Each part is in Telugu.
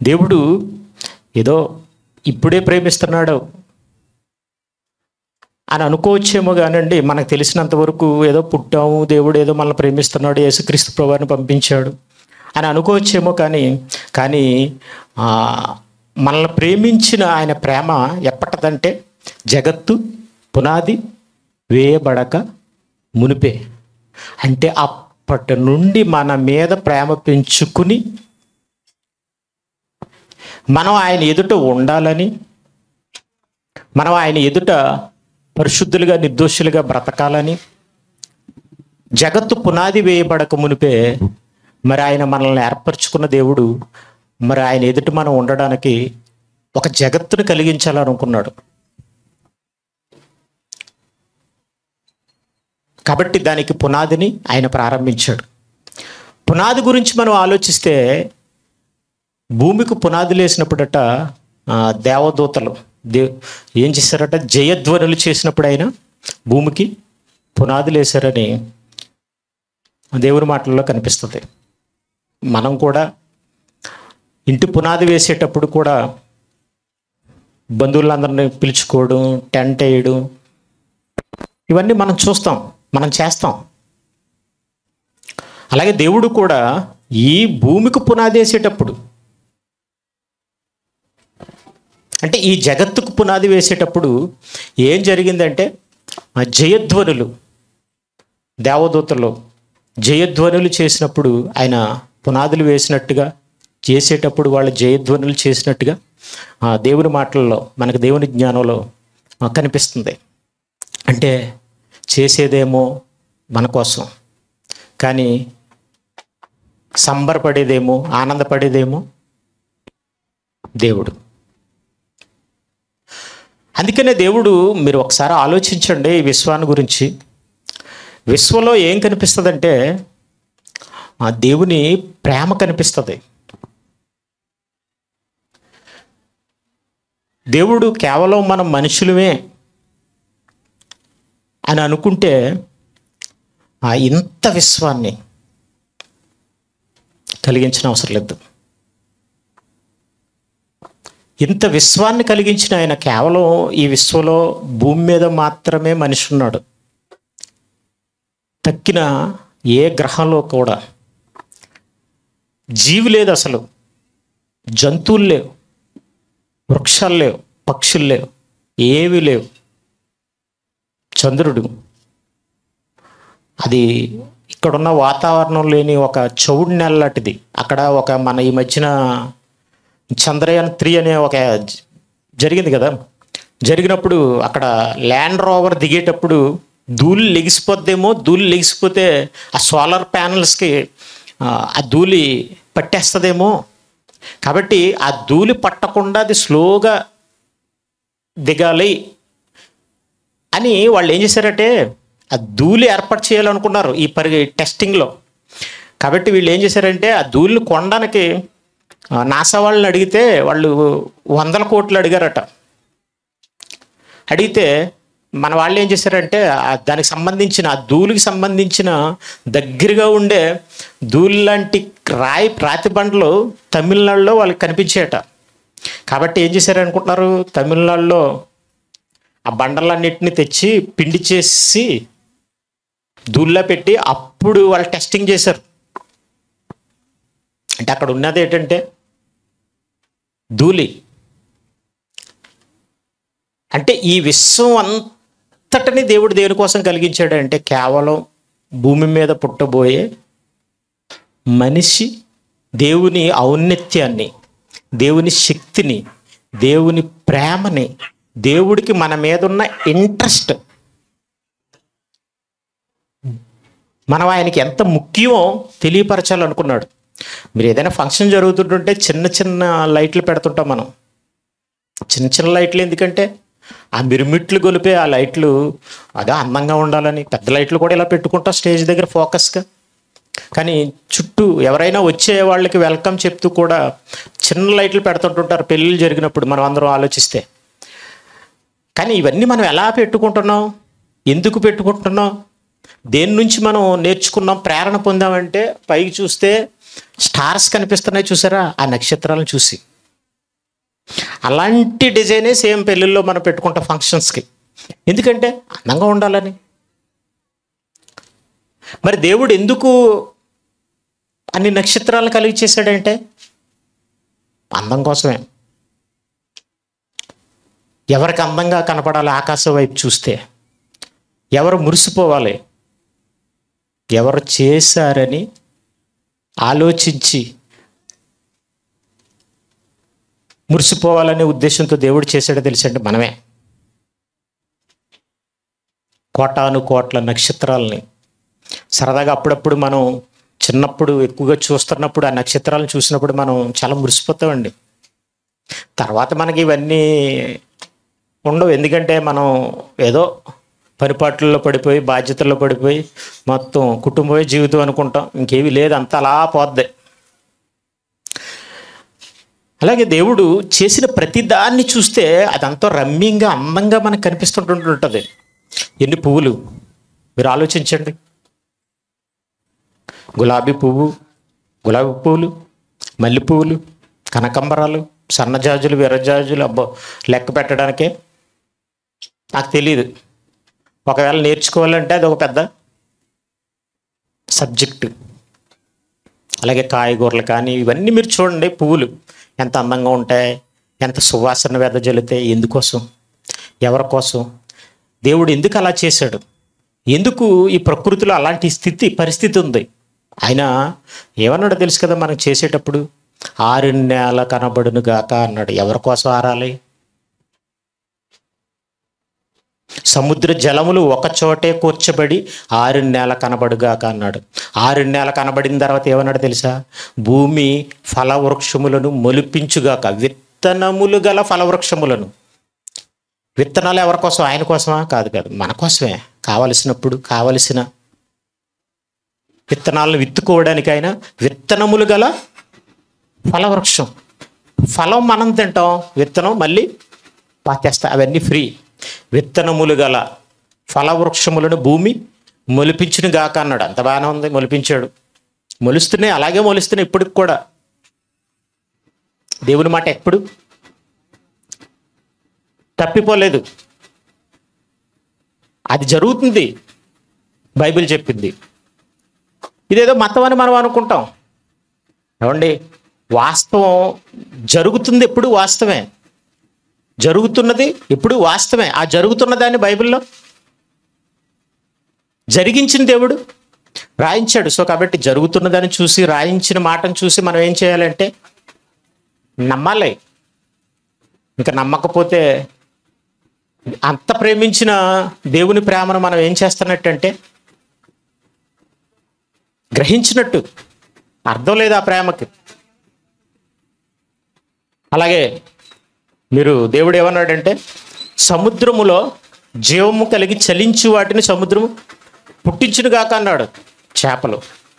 దేవుడు ఏదో ఇప్పుడే ప్రేమిస్తున్నాడు అని అనుకోవచ్చేమో కానండి మనకు తెలిసినంత వరకు ఏదో పుట్టాము దేవుడు ఏదో మనల్ని ప్రేమిస్తున్నాడు యేసుక్రీస్తు ప్రభువారిని పంపించాడు అని అనుకోవచ్చేమో కానీ కానీ ఆ, మనల్ని ప్రేమించిన ఆయన ప్రేమ ఎప్పటిదంటే జగత్తు పునాది వేయబడక మునిపే అంటే అప్పటి నుండి మన మీద ప్రేమ పెంచుకుని మనం ఆయన ఎదుట ఉండాలని మనం ఆయన ఎదుట పరిశుద్ధులుగా నిర్దోషులుగా బ్రతకాలని జగత్తు పునాది వేయబడక మునిపే మరి ఆయన మనల్ని ఏర్పరచుకున్న దేవుడు మరి ఆయన ఎదుట మనం ఉండడానికి ఒక జగత్తును కలిగించాలనుకున్నాడు కాబట్టి దానికి పునాదిని ఆయన ప్రారంభించాడు పునాది గురించి మనం ఆలోచిస్తే భూమికి పునాదులు వేసినప్పుడట ఆ, దేవదూతలు దే ఏం చేశారట జయధ్వనులు చేసినప్పుడు ఆయన భూమికి పునాదులు వేశారని దేవుని మాటల్లో కనిపిస్తుంది మనం కూడా ఇంటి పునాది వేసేటప్పుడు కూడా బంధువులందరినీ పిలుచుకోవడం టెంట్ వేయడం ఇవన్నీ మనం చూస్తాం మనం చేస్తాం అలాగే దేవుడు కూడా ఈ భూమికి పునాది వేసేటప్పుడు అంటే ఈ జగత్తుకు పునాది వేసేటప్పుడు ఏం జరిగిందంటే ఆ జయధ్వనులు దేవదూతలు జయధ్వనులు చేసినప్పుడు ఆయన పునాదులు వేసినట్టుగా చేసేటప్పుడు వాళ్ళు జయధ్వనులు చేసినట్టుగా ఆ దేవుని మాటల్లో మనకు దేవుని జ్ఞానంలో ఆ, కనిపిస్తుంది అంటే చేసేదేమో మన కోసం కానీ సంబరపడేదేమో ఆనందపడేదేమో దేవుడు అందుకనే దేవుడు మీరు ఒకసారి ఆలోచించండి ఈ విశ్వాన్ని గురించి విశ్వంలో ఏం కనిపిస్తుందంటే ఆ దేవుని ప్రేమ కనిపిస్తుంది దేవుడు కేవలం మనం మనుషులమే అని అనుకుంటే ఆ ఇంత విశ్వాన్ని కలిగించిన అవసరం లేదు ఇంత విశ్వాన్ని కలిగించిన ఆయన కేవలం ఈ విశ్వలో భూమి మీద మాత్రమే మనిషి ఉన్నాడు తక్కిన ఏ గ్రహంలో కూడా జీవి లేదు అసలు జంతువులు లేవు వృక్షాలు లేవు పక్షులు లేవు ఏవి లేవు చంద్రుడు అది ఇక్కడున్న వాతావరణం లేని ఒక చౌడు నెల లాంటిది అక్కడ ఒక మన ఈ మధ్యన చంద్రయాన్ త్రీ అనే ఒక జ- జరిగింది కదా జరిగినప్పుడు అక్కడ ల్యాండ్ రోవర్ దిగేటప్పుడు ధూళి లెగిసిపోద్దేమో ధూళి లెగిసిపోతే ఆ సోలార్ ప్యానల్స్కి ఆ, ఆ ధూళి పట్టేస్తుందేమో కాబట్టి ఆ ధూళి పట్టకుండా అది స్లోగా దిగాలి అని వాళ్ళు ఏం చేశారంటే ఆ ధూళి ఏర్పాటు చేయాలనుకున్నారు ఈ పరి టెస్టింగ్లో కాబట్టి వీళ్ళు ఏం చేశారంటే ఆ ధూళిని కొనడానికి ఆ, నాసా వాళ్ళని అడిగితే వాళ్ళు వందల కోట్లు అడిగారట అడిగితే మన వాళ్ళు ఏం చేశారంటే ఆ దానికి సంబంధించిన ఆ ధూళికి సంబంధించిన దగ్గరగా ఉండే ధూళి లాంటి రాయి రాతి బండలు తమిళనాడులో వాళ్ళకి కనిపించాయట కాబట్టి ఏం చేశారు అనుకుంటున్నారు తమిళనాడులో ఆ బండలన్నిటిని తెచ్చి పిండి చేసి ధూళిలో పెట్టి అప్పుడు వాళ్ళు టెస్టింగ్ చేశారు అంటే అక్కడ ఉన్నది ఏంటంటే ధూళి అంటే ఈ విశ్వం అంతటిని దేవుడు దేని కోసం కలిగించాడు అంటే కేవలం భూమి మీద పుట్టబోయే మనిషి దేవుని ఔన్నత్యాన్ని దేవుని శక్తిని దేవుని ప్రేమని దేవుడికి మన మీద ఉన్న ఇంట్రెస్ట్ మనం ఆయనకి ఎంత ముఖ్యమో తెలియపరచాలనుకున్నాడు మీరు ఏదైనా ఫంక్షన్ జరుగుతుంటుంటే చిన్న చిన్న లైట్లు పెడుతుంటాం మనం చిన్న చిన్న లైట్లు ఎందుకంటే ఆ మిరుమిట్లు గొలిపే ఆ లైట్లు అదే అందంగా ఉండాలని పెద్ద లైట్లు కూడా ఇలా పెట్టుకుంటాం స్టేజ్ దగ్గర ఫోకస్గా కానీ చుట్టూ ఎవరైనా వచ్చే వాళ్ళకి వెల్కమ్ చెప్తూ కూడా చిన్న లైట్లు పెడుతుంటుంటారు పెళ్ళిళ్ళు జరిగినప్పుడు మనం అందరం ఆలోచిస్తే కానీ ఇవన్నీ మనం ఎలా పెట్టుకుంటున్నాం ఎందుకు పెట్టుకుంటున్నాం దేని నుంచి మనం నేర్చుకున్నాం ప్రేరణ పొందామంటే పైకి చూస్తే స్టార్స్ కనిపిస్తున్నాయి చూసారా ఆ నక్షత్రాలను చూసి అలాంటి డిజైనే సేమ్ పెళ్ళిళ్ళలో మనం పెట్టుకుంటాం ఫంక్షన్స్కి ఎందుకంటే అందంగా ఉండాలని మరి దేవుడు ఎందుకు అన్ని నక్షత్రాలను కలిగి చేశాడంటే అందం కోసమే ఎవరికి అందంగా కనపడాలి ఆకాశం వైపు చూస్తే ఎవరు మురిసిపోవాలి ఎవరు చేశారని ఆలోచించి మురిసిపోవాలనే ఉద్దేశంతో దేవుడు చేశాడో తెలిసండి మనమే కోటాను కోట్ల నక్షత్రాలని సరదాగా అప్పుడప్పుడు మనం చిన్నప్పుడు ఎక్కువగా చూస్తున్నప్పుడు ఆ నక్షత్రాలను చూసినప్పుడు మనం చాలా మురిసిపోతామండి తర్వాత మనకి ఇవన్నీ ఉండవు ఎందుకంటే మనం ఏదో పరిపాట్లలో పడిపోయి బాధ్యతల్లో పడిపోయి మొత్తం కుటుంబమే జీవితం అనుకుంటాం ఇంకేమీ లేదు అంత అలా పోద్ది అలాగే దేవుడు చేసిన ప్రతి దాన్ని చూస్తే అదంతా రమ్యంగా అందంగా మనకు కనిపిస్తుంటుంటుంది ఎన్ని పువ్వులు మీరు ఆలోచించండి గులాబీ పువ్వు గులాబీ పువ్వులు మల్లె పువ్వులు కనకంబరాలు సన్నజాజులు విరజాజులు అబ్బో లెక్క పెట్టడానికే నాకు తెలియదు ఒకవేళ నేర్చుకోవాలంటే అది ఒక పెద్ద సబ్జెక్టు అలాగే కాయగూరలు కానీ ఇవన్నీ మీరు చూడండి పువ్వులు ఎంత అందంగా ఉంటాయి ఎంత సువాసన వెదజల్లుతాయి ఎందుకోసం ఎవరి కోసం దేవుడు ఎందుకు అలా చేశాడు ఎందుకు ఈ ప్రకృతిలో అలాంటి స్థితి పరిస్థితి ఉంది ఆయన ఏమన్నాడో తెలుసు కదా మనం చేసేటప్పుడు ఆరు నెల కనబడును గాక అన్నాడు ఎవరి కోసం ఆరాలి సముద్ర జలములు ఒక చోటే కూర్చబడి ఆరు నెల కనబడుగాక అన్నాడు ఆరు నెల కనబడిన తర్వాత ఏమన్నాడు తెలుసా భూమి ఫలవృక్షములను మొలిపించుగాక విత్తనములు గల ఫలవృక్షములను విత్తనాలు ఎవరి కోసం ఆయన కోసమా కాదు కాదు మన కోసమే కావలసినప్పుడు కావలసిన విత్తనాలను విత్తుకోవడానికైనా విత్తనములు గల ఫలవృక్షం ఫలం మనం తింటాం విత్తనం మళ్ళీ పాతేస్తా అవన్నీ ఫ్రీ విత్తనములు గల ఫలవృక్షములను భూమి మొలిపించును గాక అన్నాడు అంత బాగానే ఉంది మొలిపించాడు మొలుస్తున్నాయి అలాగే మొలుస్తున్నాయి ఇప్పటికి కూడా దేవుని మాట ఎప్పుడు తప్పిపోలేదు అది జరుగుతుంది బైబిల్ చెప్పింది ఇదేదో మతం అని మనం అనుకుంటాం ఏమండి వాస్తవం జరుగుతుంది ఎప్పుడు వాస్తవమే జరుగుతున్నది ఇప్పుడు వాస్తవమే ఆ జరుగుతున్న దాన్ని బైబిల్లో జరిగించిన దేవుడు రాయించాడు సో కాబట్టి జరుగుతున్నదాన్ని చూసి రాయించిన మాటను చూసి మనం ఏం చేయాలంటే నమ్మాలి ఇంకా నమ్మకపోతే అంత ప్రేమించిన దేవుని ప్రేమను మనం ఏం చేస్తున్నట్టంటే గ్రహించినట్టు అర్థం లేదు ఆ ప్రేమకి అలాగే మీరు దేవుడు ఏమన్నాడంటే సముద్రములో జీవము కలిగి చలించి వాటిని సముద్రము పుట్టించునుగాక అన్నాడు చేపలు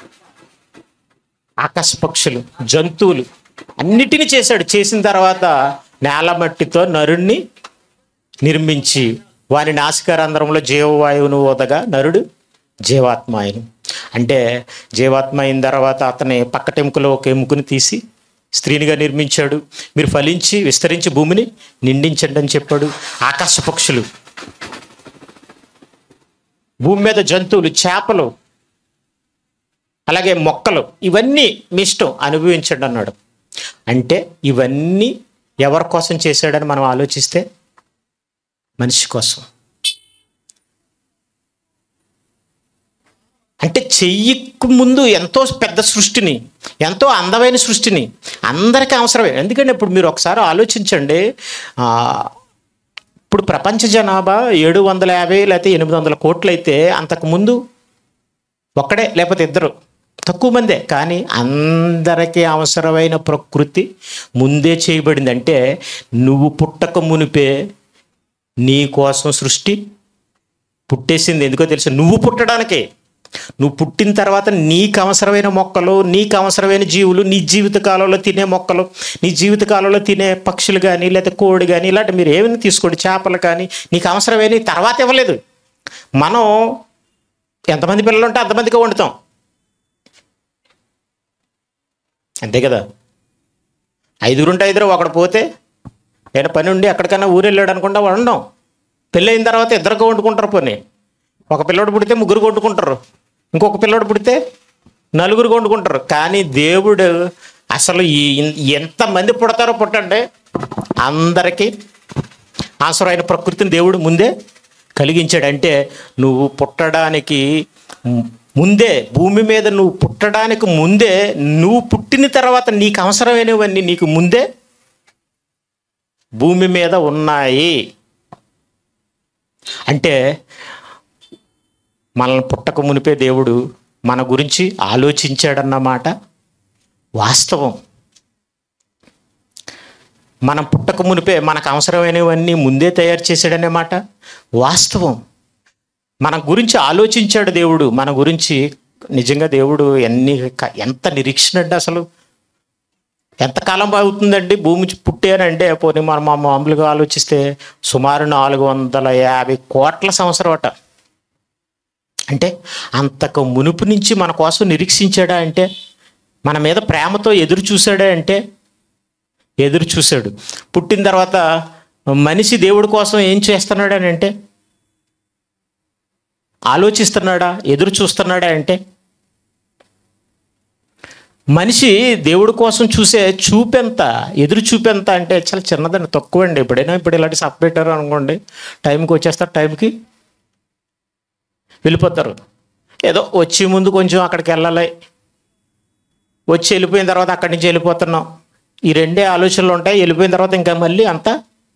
ఆకాశ పక్షులు జంతువులు అన్నిటినీ చేశాడు చేసిన తర్వాత నేల మట్టితో నరుణ్ణి నిర్మించి వాని నాసికారంధ్రంలో జీవవాయువును ఓదగా నరుడు జీవాత్మ అయిన అంటే జీవాత్మ అయిన తర్వాత అతని పక్కటెముకలో ఒక ఎముకని తీసి స్త్రీనిగా నిర్మించాడు మీరు ఫలించి విస్తరించి భూమిని నిండించండి అని చెప్పాడు ఆకాశ పక్షులు భూమి మీద జంతువులు చేపలు అలాగే మొక్కలు ఇవన్నీ మీ ఇష్టం అనుభవించండి అన్నాడు అంటే ఇవన్నీ ఎవరి కోసం చేశాడని మనం ఆలోచిస్తే మనిషి కోసం అంటే చెయ్యకు ముందు ఎంతో పెద్ద సృష్టిని ఎంతో అందమైన సృష్టిని అందరికీ అవసరమే ఎందుకంటే ఇప్పుడు మీరు ఒకసారి ఆలోచించండి ఆ, ఇప్పుడు ప్రపంచ జనాభా ఏడు వందల యాభై లేకపోతే ఎనిమిది వందల కోట్లు అయితే అంతకుముందు ఒక్కడే లేకపోతే ఇద్దరు తక్కువ మందే కానీ అందరికీ అవసరమైన ప్రకృతి ముందే చేయబడింది అంటే నువ్వు పుట్టక మునిపే నీ కోసం సృష్టి పుట్టేసింది ఎందుకో తెలుసు నువ్వు పుట్టడానికే నువ్వు పుట్టిన తర్వాత నీకు అవసరమైన మొక్కలు నీకు అవసరమైన జీవులు నీ జీవిత కాలంలో తినే మొక్కలు నీ జీవిత కాలంలో తినే పక్షులు కానీ లేకపోతే కోడి కానీ ఇలాంటి మీరు ఏమైనా తీసుకోండి చేపలు కానీ నీకు అవసరమైన తర్వాత ఇవ్వలేదు మనం ఎంతమంది పిల్లలు ఉంటే అంతమందికి వండుతాం అంతే కదా ఐదుగురుంటే ఐదుగురు ఒకడు పోతే ఏదైనా పని ఉండి ఎక్కడికైనా ఊరు వెళ్ళాడు అనుకుంటా వండడం పెళ్ళైన తర్వాత ఇద్దరుగా వండుకుంటారు పోనీ ఒక పిల్లోడు పుడితే ముగ్గురు వండుకుంటారు ఇంకొక పిల్లోడు పుడితే నలుగురు వండుకుంటారు కానీ దేవుడు అసలు ఈ ఎంతమంది పుడతారో పుట్టండి అందరికీ అవసరమైన ప్రకృతిని దేవుడు ముందే కలిగించాడు అంటే నువ్వు పుట్టడానికి ముందే భూమి మీద నువ్వు పుట్టడానికి ముందే నువ్వు పుట్టిన తర్వాత నీకు అవసరమైనవన్నీ నీకు ముందే భూమి మీద ఉన్నాయి అంటే మనల్ని పుట్టక మునిపే దేవుడు మన గురించి ఆలోచించాడన్నమాట వాస్తవం మనం పుట్టక మునిపే మనకు అవసరమైనవన్నీ ముందే తయారు చేశాడనే మాట వాస్తవం మన గురించి ఆలోచించాడు దేవుడు మన గురించి నిజంగా దేవుడు ఎన్ని క- ఎంత నిరీక్షణ అండి అసలు ఎంతకాలం అవుతుందండి భూమి పుట్టానంటే పోనీ మనం మా మామూలుగా ఆలోచిస్తే సుమారు నాలుగు వందల యాభై కోట్ల సంవత్సరం అట అంటే అంతకు మునుపు నుంచి మన కోసం నిరీక్షించాడా అంటే మన మీద ప్రేమతో ఎదురు చూశాడా అంటే ఎదురు చూశాడు పుట్టిన తర్వాత మనిషి దేవుడి కోసం ఏం చేస్తున్నాడు అని అంటే ఆలోచిస్తున్నాడా ఎదురు చూస్తున్నాడా అంటే మనిషి దేవుడి కోసం చూసే చూపెంత ఎదురు చూపెంత అంటే చాలా చిన్నదండి తక్కువ అండి ఎప్పుడైనా ఇప్పుడు ఇలాంటి సబ్ పెట్టారు అనుకోండి టైంకి వచ్చేస్తారు టైంకి వెళ్ళిపోతారు ఏదో వచ్చే ముందు కొంచెం అక్కడికి వెళ్ళాలి వచ్చి వెళ్ళిపోయిన తర్వాత అక్కడి నుంచి వెళ్ళిపోతున్నాం ఈ రెండే ఆలోచనలు ఉంటాయి వెళ్ళిపోయిన తర్వాత ఇంకా మళ్ళీ అంతా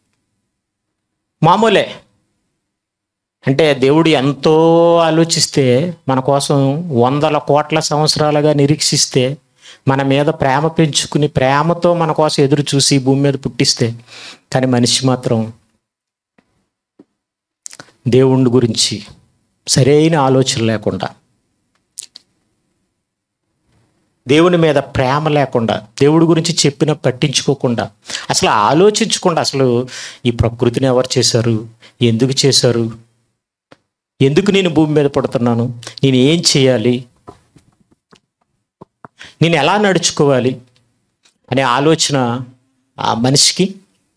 మామూలే అంటే దేవుడు ఎంతో ఆలోచిస్తే మన కోసం వందల కోట్ల సంవత్సరాలుగా నిరీక్షిస్తే మన మీద ప్రేమ పెంచుకుని ప్రేమతో మన కోసం ఎదురు చూసి ఈ భూమి మీద పుట్టిస్తే కానీ మనిషి మాత్రం దేవుడి గురించి సరైన ఆలోచన లేకుండా దేవుని మీద ప్రేమ లేకుండా దేవుడి గురించి చెప్పిన పట్టించుకోకుండా అసలు ఆలోచించకుండా అసలు ఈ ప్రకృతిని ఎవరు చేశారు ఎందుకు చేశారు ఎందుకు నేను భూమి మీద పడుతున్నాను నేను ఏం చేయాలి నేను ఎలా నడుచుకోవాలి అనే ఆలోచన ఆ మనిషికి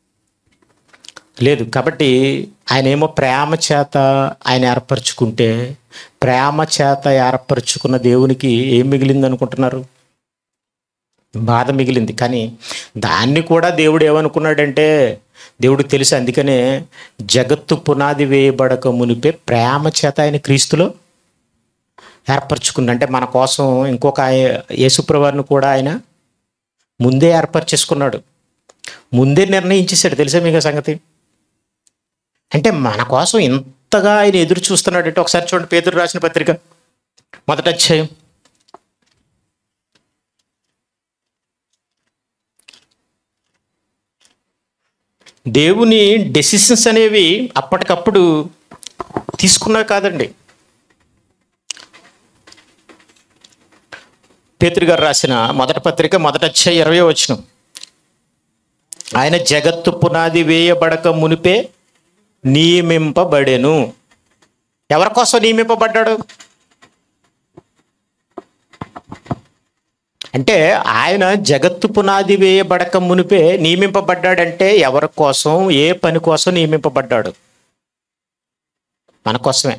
లేదు కాబట్టి ఆయన ఏమో ప్రేమ చేత ఆయన ఏర్పరచుకుంటే ప్రేమ చేత ఏర్పరచుకున్న దేవునికి ఏం మిగిలింది అనుకుంటున్నారు బాధ మిగిలింది కానీ దాన్ని కూడా దేవుడు ఏమనుకున్నాడంటే దేవుడు తెలుసు అందుకనే జగత్తు పునాది వేయబడక మునిపే ప్రేమ చేత ఆయన క్రీస్తులో ఏర్పరచుకున్నాడు అంటే మన కోసం ఇంకొక ఆయ- యేసుప్రవారిని కూడా ఆయన ముందే ఏర్పరచేసుకున్నాడు ముందే నిర్ణయించేశాడు తెలుసా మీకు ఆ సంగతి అంటే మన కోసం ఇంతగా ఆయన ఎదురు చూస్తున్నాడు అంటే ఒకసారి చూడండి పేదరు రాసిన పత్రిక మొదటి అధ్యాయం దేవుని డెసిషన్స్ అనేవి అప్పటికప్పుడు తీసుకున్నా కాదండి పేతురు గారు రాసిన మొదటి పత్రిక మొదటి అధ్యాయ ఇరవై వచ్చిన ఆయన జగత్తు పునాది వేయబడక మునిపే నియమింపబడెను ఎవరి కోసం నియమింపబడ్డాడు అంటే ఆయన జగత్తు పునాది వేయబడక మునిపే నియమింపబడ్డాడంటే ఎవరి కోసం ఏ పని కోసం నియమింపబడ్డాడు మన కోసమే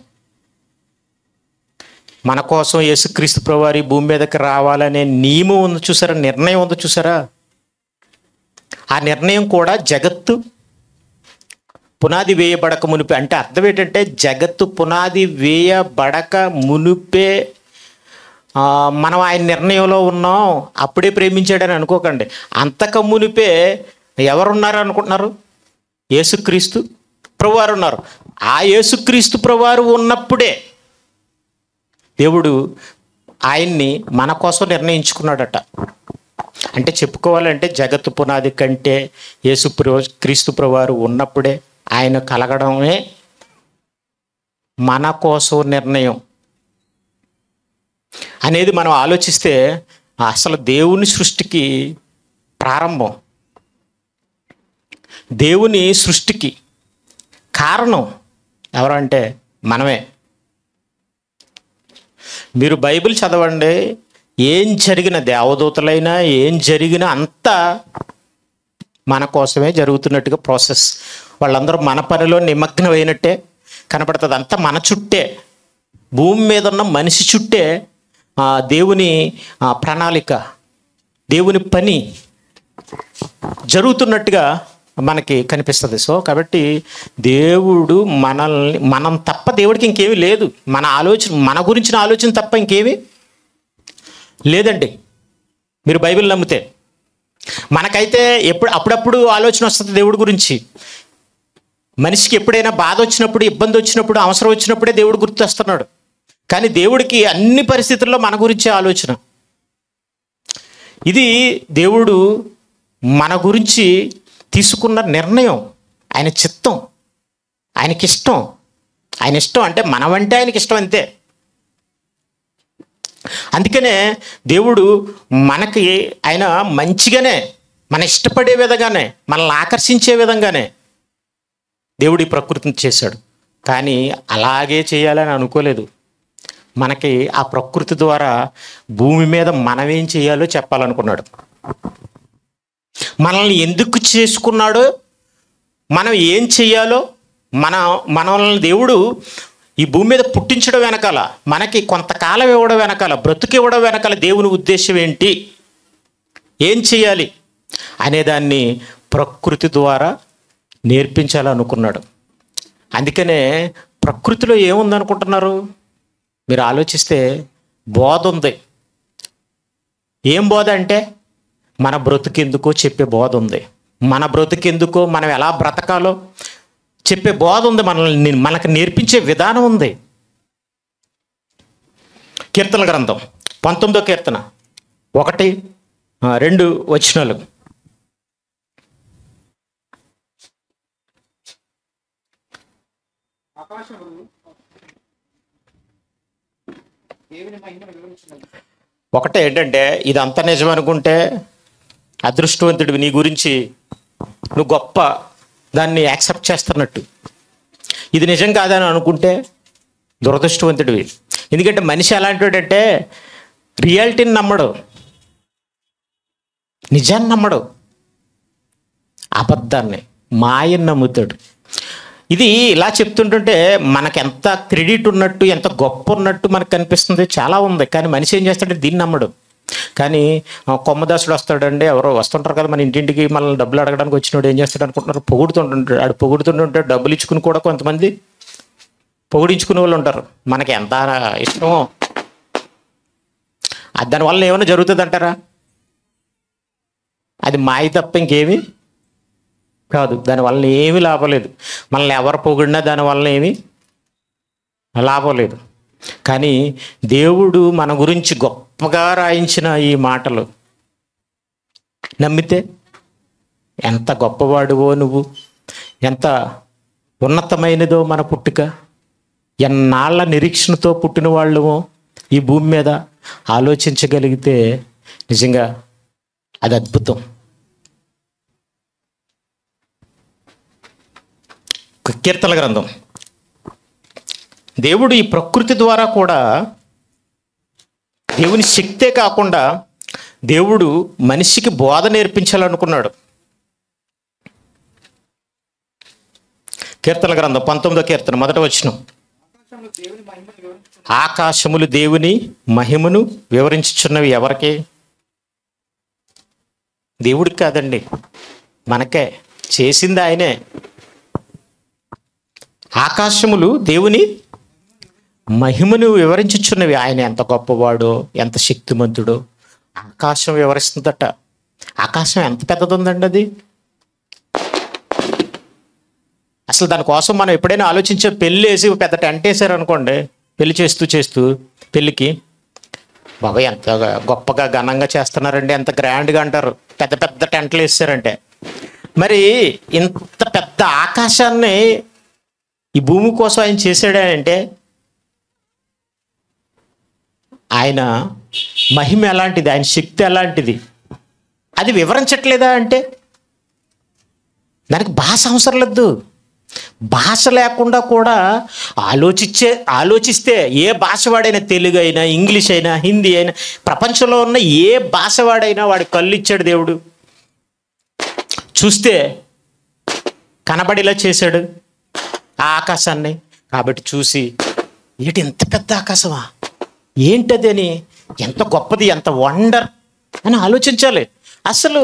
మన కోసం యేసుక్రీస్తు ప్రభువారి భూమి మీదకి రావాలనే నియమం ఉంది చూసారా నిర్ణయం ఉంది చూసారా ఆ నిర్ణయం కూడా జగత్తు పునాది వేయబడక మునిపే అంటే అర్థం ఏంటంటే జగత్తు పునాది వేయబడక మునిపే ఆ, మనం ఆయన నిర్ణయంలో ఉన్నాం అప్పుడే ప్రేమించాడని అనుకోకండి అంతక మునిపే ఎవరున్నారు అనుకుంటున్నారు యేసుక్రీస్తు ప్రభువారు ఉన్నారు ఆ యేసుక్రీస్తు ప్రభువారు ఉన్నప్పుడే దేవుడు ఆయన్ని మన కోసం నిర్ణయించుకున్నాడట అంటే చెప్పుకోవాలంటే జగత్తు పునాది కంటే యేసు ప్రభు క్రీస్తు ప్రభువారు ఉన్నప్పుడే ఆయన కలగడమే మన కోసం నిర్ణయం అనేది మనం ఆలోచిస్తే అసలు దేవుని సృష్టికి ప్రారంభం దేవుని సృష్టికి కారణం ఎవరంటే మనమే మీరు బైబిల్ చదవండి ఏం జరిగిన దేవదూతలైనా ఏం జరిగినా అంతా మన కోసమే జరుగుతున్నట్టుగా ప్రాసెస్ వాళ్ళందరూ మన పనిలో నిమగ్నం అయినట్టే కనపడుతుంది అంతా మన చుట్టే భూమి మీద ఉన్న మనిషి చుట్టే ఆ, దేవుని ఆ, ప్రణాళిక దేవుని పని జరుగుతున్నట్టుగా మనకి కనిపిస్తుంది సో కాబట్టి దేవుడు మనల్ని మనం తప్ప దేవుడికి ఇంకేమీ లేదు మన ఆలోచన మన గురించిన ఆలోచన తప్ప ఇంకేమీ లేదండి మీరు బైబిల్ నమ్మితే మనకైతే ఎప్పుడు అప్పుడప్పుడు ఆలోచన వస్తుంది దేవుడి గురించి మనిషికి ఎప్పుడైనా బాధ వచ్చినప్పుడు ఇబ్బంది వచ్చినప్పుడు అవసరం వచ్చినప్పుడే దేవుడు గుర్తొస్తున్నాడు కానీ దేవుడికి అన్ని పరిస్థితుల్లో మన గురించే ఆలోచన ఇది దేవుడు మన గురించి తీసుకున్న నిర్ణయం ఆయన చిత్తం ఆయనకి ఇష్టం ఆయన ఇష్టం అంటే మనమంటే ఆయనకి ఇష్టం అంతే అందుకనే దేవుడు మనకి ఆయన మంచిగానే మన ఇష్టపడే విధంగానే మనల్ని ఆకర్షించే విధంగానే దేవుడు ఈ ప్రకృతిని చేశాడు కానీ అలాగే చేయాలని అనుకోలేదు మనకి ఆ ప్రకృతి ద్వారా భూమి మీద మనం ఏం చేయాలో చెప్పాలనుకున్నాడు మనల్ని ఎందుకు చేసుకున్నాడో మనం ఏం చేయాలో మన మనల్ని దేవుడు ఈ భూమి మీద పుట్టించడం వెనకాల మనకి కొంతకాలం ఇవ్వడం వెనకాల బ్రతుకు ఇవ్వడం వెనకాల దేవుని ఉద్దేశం ఏంటి ఏం చేయాలి అనేదాన్ని ప్రకృతి ద్వారా నేర్పించాలనుకున్నాడు అందుకనే ప్రకృతిలో ఏముందనుకుంటున్నారు మీరు ఆలోచిస్తే బోధ ఉంది ఏం బోధ అంటే మన బ్రతుకెందుకో చెప్పే బోధ ఉంది మన బ్రతుకెందుకో మనం ఎలా బ్రతకాలో చెప్పే బోధ ఉంది మనల్ని మనకు నేర్పించే విధానం ఉంది కీర్తన గ్రంథం పంతొమ్మిదో కీర్తన ఒకటి ఆ, రెండు వచనాలు ఒకటే ఏంటంటే ఇదంతా నిజం అనుకుంటే అదృష్టవంతుడివి నీ గురించి నువ్వు గొప్ప దాన్ని యాక్సెప్ట్ చేస్తున్నట్టు ఇది నిజం కాదని అనుకుంటే దురదృష్టవంతుడివి ఎందుకంటే మనిషి ఎలాంటివాడంటే రియాలిటీని నమ్మడు నిజాన్ని నమ్మడు అబద్ధాన్ని మాయని నమ్ముతాడు ఇది ఇలా చెప్తుంటుంటే మనకు ఎంత క్రెడిట్ ఉన్నట్టు ఎంత గొప్ప ఉన్నట్టు మనకు కనిపిస్తుంది చాలా ఉంది కానీ మనిషి ఏం చేస్తాడంటే దీన్ని నమ్మడు కానీ ఆ, కొమ్మదాసుడు వస్తాడండి ఎవరో వస్తుంటారు కదా మన ఇంటింటికి మనల్ని డబ్బులు అడగడానికి వచ్చినోడు ఏం చేస్తాడు అనుకుంటున్నారు పొగుడుతుంటుంటాడు ఆడు పొగుడుతుంటుంటే డబ్బులు ఇచ్చుకుని కూడా కొంతమంది పొగిడించుకునే వాళ్ళు ఉంటారు మనకి ఎంత ఇష్టమో అది దానివల్ల ఏమైనా జరుగుతుంది అంటారా అది మాయ తప్ప ఇంకేమీ కాదు దానివల్ల ఏమీ లాభం లేదు మనల్ని ఎవరు పొగిడినా దానివల్ల ఏమీ లాభం లేదు కానీ దేవుడు మన గురించి గొప్పగా రాయించిన ఈ మాటలు నమ్మితే ఎంత గొప్పవాడువో నువ్వు ఎంత ఉన్నతమైనదో మన పుట్టుక ఎన్నాళ్ళ నిరీక్షణతో పుట్టిన వాళ్ళమో ఈ భూమి మీద ఆలోచించగలిగితే నిజంగా అది అద్భుతం కీర్తన గ్రంథం దేవుడు ఈ ప్రకృతి ద్వారా కూడా దేవుని శక్తే కాకుండా దేవుడు మనిషికి బోధ నేర్పించాలనుకున్నాడు కీర్తన గ్రంథం పంతొమ్మిదో కీర్తన మొదట వచ్చిన ఆకాశములు దేవుని మహిమను వివరించుచున్నవి ఎవరికి దేవుడికి కాదండి మనకే చేసింది ఆయనే ఆకాశములు దేవుని మహిమను వివరించుచున్నవి ఆయన ఎంత గొప్పవాడో ఎంత శక్తిమంతుడో ఆకాశం వివరిస్తుందట ఆకాశం ఎంత పెద్దది ఉందండి అది అసలు దానికోసం మనం ఎప్పుడైనా ఆలోచించే పెళ్ళి వేసి పెద్ద టెంట్ వేసారు అనుకోండి పెళ్లి చేస్తూ చేస్తూ పెళ్ళికి బాబాయ్ ఎంత గొప్పగా ఘనంగా చేస్తున్నారండి ఎంత గ్రాండ్గా అంటారు పెద్ద పెద్ద టెంట్లు వేసారంటే మరి ఇంత పెద్ద ఆకాశాన్ని ఈ భూమి కోసం ఆయన చేశాడే అంటే ఆయన మహిమ ఎలాంటిది ఆయన శక్తి ఎలాంటిది అది వివరించట్లేదా అంటే దానికి భాష అవసరం లేదు భాష లేకుండా కూడా ఆలోచించే ఆలోచిస్తే ఏ భాష వాడైనా తెలుగు అయినా ఇంగ్లీష్ అయినా హిందీ అయినా ప్రపంచంలో ఉన్న ఏ భాష వాడైనా వాడి కళ్ళు ఇచ్చాడు దేవుడు చూస్తే కనబడేలా చేశాడు ఆ ఆకాశాన్ని కాబట్టి చూసి ఏంటి ఎంత పెద్ద ఆకాశమా ఏంటది అని ఎంత గొప్పది ఎంత వండర్ అని ఆలోచించాలి అసలు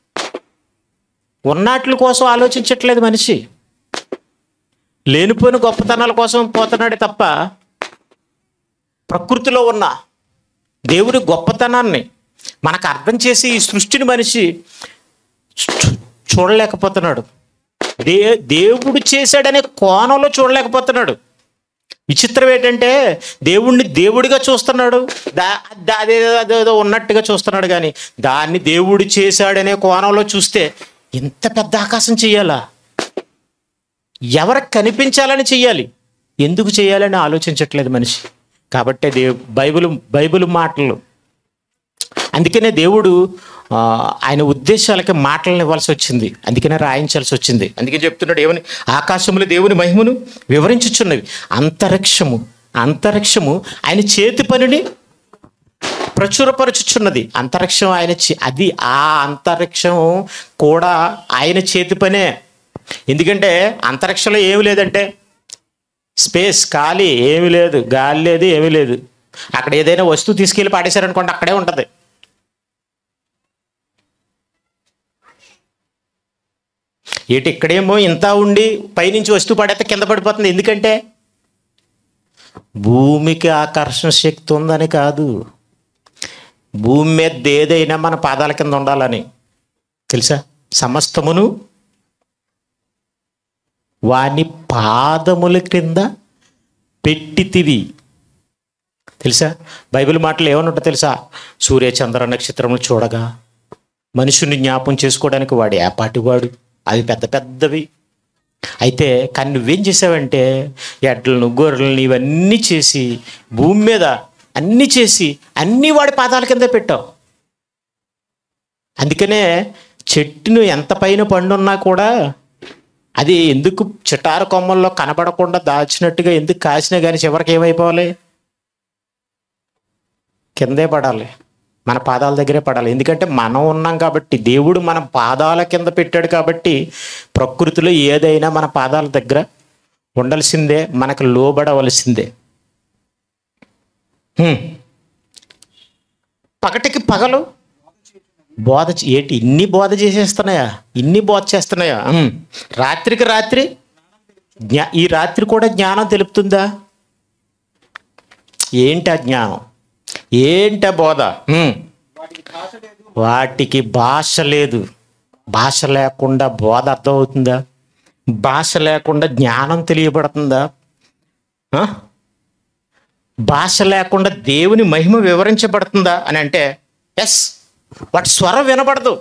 ఉన్నట్ల కోసం ఆలోచించట్లేదు మనిషి లేనిపోయిన గొప్పతనాల కోసం పోతున్నాడే తప్ప ప్రకృతిలో ఉన్న దేవుడి గొప్పతనాన్ని మనకు అర్థం చేసి ఈ సృష్టిని మనిషి చూ- చూడలేకపోతున్నాడు దే దేవుడు చేశాడనే కోణంలో చూడలేకపోతున్నాడు విచిత్రం ఏంటంటే దేవుణ్ణి దేవుడిగా చూస్తున్నాడు దా దా- అదేదో అదేదో ఉన్నట్టుగా చూస్తున్నాడు కానీ దాన్ని దేవుడు చేశాడనే కోణంలో చూస్తే ఇంత పెద్ద ఆకాశం చెయ్యాలా ఎవరికి కనిపించాలని చెయ్యాలి ఎందుకు చేయాలని ఆలోచించట్లేదు మనిషి కాబట్టే దే బైబిల్ బైబిల్ మాటలు అందుకనే దేవుడు ఆ, ఆయన ఉద్దేశాలకి మాటలను ఇవ్వాల్సి వచ్చింది అందుకనే రాయించాల్సి వచ్చింది అందుకే చెప్తున్నాడు ఏమని ఆకాశములు దేవుని మహిమను వివరించుచున్నవి అంతరిక్షము అంతరిక్షము ఆయన చేతి పనిని ప్రచురపరచుచున్నది అంతరిక్షం ఆయన చే- అది ఆ అంతరిక్షం కూడా ఆయన చేతి పనే ఎందుకంటే అంతరిక్షంలో ఏమి లేదంటే స్పేస్ ఖాళీ ఏమీ లేదు గాలి లేదు ఏమీ లేదు అక్కడ ఏదైనా వస్తువు తీసుకెళ్ళి పాడేశారనుకోండి అక్కడే ఉంటుంది ఏటి ఇక్కడేమో ఇంత ఉండి పైనుంచి వస్తువు పడేస్తే కింద పడిపోతుంది ఎందుకంటే భూమికి ఆకర్షణ శక్తి ఉందని కాదు భూమి మీద ఏదైనా మన పాదాల కింద ఉండాలని తెలుసా సమస్తమును వాని పాదముల క్రింద పెట్టితివి తెలుసా బైబిల్ మాటలు ఏమని ఉంటాయి తెలుసా సూర్య చంద్ర నక్షత్రములు చూడగా మనుషుని జ్ఞాపం చేసుకోవడానికి వాడు ఏపాటివాడు అవి పెద్ద పెద్దవి అయితే కానీ నువ్వేం చేసావంటే ఎడ్లను గొర్రెలను ఇవన్నీ చేసి భూమి మీద అన్నీ చేసి అన్నీ వాడి పాదాల కింద పెట్టావు అందుకనే చెట్టును ఎంత పైన పండున్నా కూడా అది ఎందుకు చిటారు కొమ్మల్లో కనబడకుండా దాచినట్టుగా ఎందుకు కాసినా కానీ చివరికి ఏమైపోవాలి కిందే పడాలి మన పాదాల దగ్గరే పడాలి ఎందుకంటే మనం ఉన్నాం కాబట్టి దేవుడు మన పాదాల కింద పెట్టాడు కాబట్టి ప్రకృతిలో ఏదైనా మన పాదాల దగ్గర ఉండాల్సిందే మనకు లోబడవలసిందే హ్మ్. పగటికి పగలు బోధ చే- ఏంటి ఇన్ని బోధ చేసేస్తున్నాయా ఇన్ని బోధ చేస్తున్నాయా హ్మ్. రాత్రికి రాత్రి జ్ఞా ఈ రాత్రి కూడా జ్ఞానం తెలుపుతుందా ఏంటి ఆ జ్ఞానం ఏంట బోధ హ్మ్. వాటికి భాష లేదు భాష లేకుండా బోధ అర్థమవుతుందా భాష లేకుండా జ్ఞానం తెలియబడుతుందా ఆ? భాష లేకుండా దేవుని మహిమ వివరించబడుతుందా అని అంటే ఎస్ వాటి స్వరం వినపడదు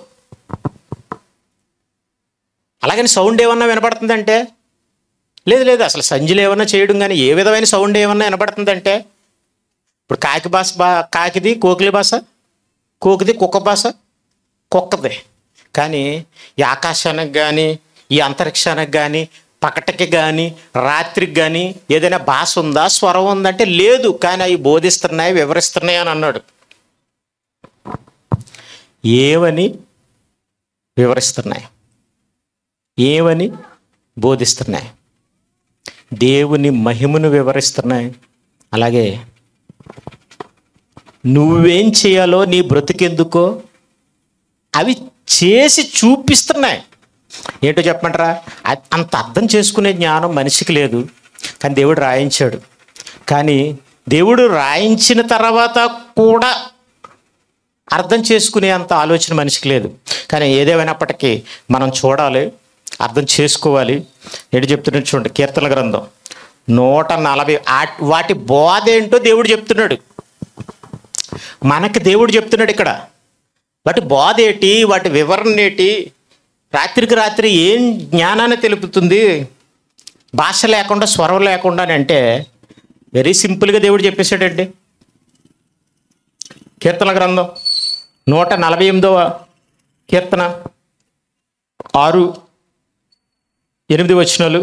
అలాగని సౌండ్ ఏమన్నా వినపడుతుందంటే లేదు లేదు అసలు సంజలు ఏమన్నా చేయడం కానీ ఏ విధమైన సౌండ్ ఏమన్నా వినపడుతుందంటే ఇప్పుడు కాకి భాష బా కాకిది కోకిలి భాష కోకిది కుక్క భాష కుక్కది కానీ ఈ ఆకాశానికి కానీ ఈ అంతరిక్షానికి కానీ పకటకి కానీ రాత్రికి కానీ ఏదైనా భాష ఉందా స్వరం ఉందంటే లేదు కానీ అవి బోధిస్తున్నాయి వివరిస్తున్నాయి అని అన్నాడు ఏమని వివరిస్తున్నాయి ఏమని బోధిస్తున్నాయి దేవుని మహిమను వివరిస్తున్నాయి అలాగే నువ్వేం చేయాలో నీ బ్రతుకెందుకో అవి చేసి చూపిస్తున్నాయి ఏంటో చెప్పమంటారా అ- అంత అర్థం చేసుకునే జ్ఞానం మనిషికి లేదు కానీ దేవుడు రాయించాడు కానీ దేవుడు రాయించిన తర్వాత కూడా అర్థం చేసుకునే అంత ఆలోచన మనిషికి లేదు కానీ ఏదేమైనప్పటికీ మనం చూడాలి అర్థం చేసుకోవాలి ఏంటి చెప్తున్నాడు చూడండి కీర్తన గ్రంథం నూట నలభై ఆ- వాటి బోధ ఏంటో దేవుడు చెప్తున్నాడు మనకి దేవుడు చెప్తున్నాడు ఇక్కడ వాటి బోధ ఏంటి వాటి వివరణ ఏంటి రాత్రికి రాత్రి ఏం జ్ఞానాన్ని తెలుపుతుంది భాష లేకుండా స్వరం లేకుండా అని అంటే వెరీ సింపుల్గా దేవుడు చెప్పేశాడండి కీర్తన గ్రంథం నూట నలభై ఎనిమిదవ కీర్తన ఆరు ఎనిమిది వచనాలు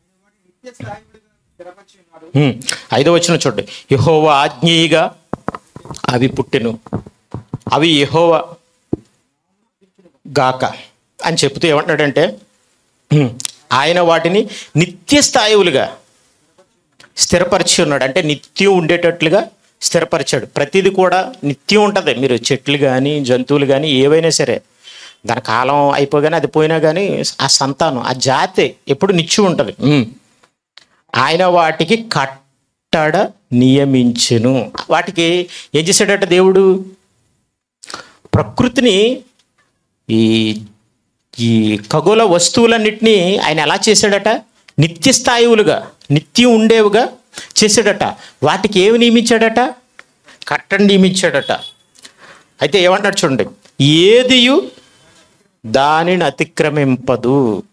ఉమ్, ఐదో వచనం చూడండి యహోవ ఆజ్ఞేయిగా అవి పుట్టెను అవి యహోవ గాక అని చెప్తూ ఏమంటున్నాడంటే "హ్మ్, ఆయన వాటిని నిత్య స్థాయివులుగా స్థిరపరిచి ఉన్నాడు అంటే నిత్యం ఉండేటట్లుగా స్థిరపరిచాడు ప్రతిదీ కూడా నిత్యం ఉంటుంది మీరు చెట్లు కానీ జంతువులు కానీ ఏవైనా సరే దాని కాలం అయిపోగానే అది పోయినా కానీ ఆ సంతానం ఆ జాతి ఎప్పుడు నిత్యం ఉంటుంది ఉమ్. ఆయన వాటికి కట్టడ నియమించెను వాటికి ఏం చేశాడట దేవుడు ప్రకృతిని ఈ ఈ ఖగోళ వస్తువులన్నిటినీ ఆయన ఎలా చేశాడట నిత్య స్థాయివులుగా నిత్యం ఉండేవిగా చేశాడట వాటికి ఏమి నియమించాడట కట్టని నియమించాడట అయితే ఏమంటాడు చూడండి ఏదియు దానిని అతిక్రమింపదు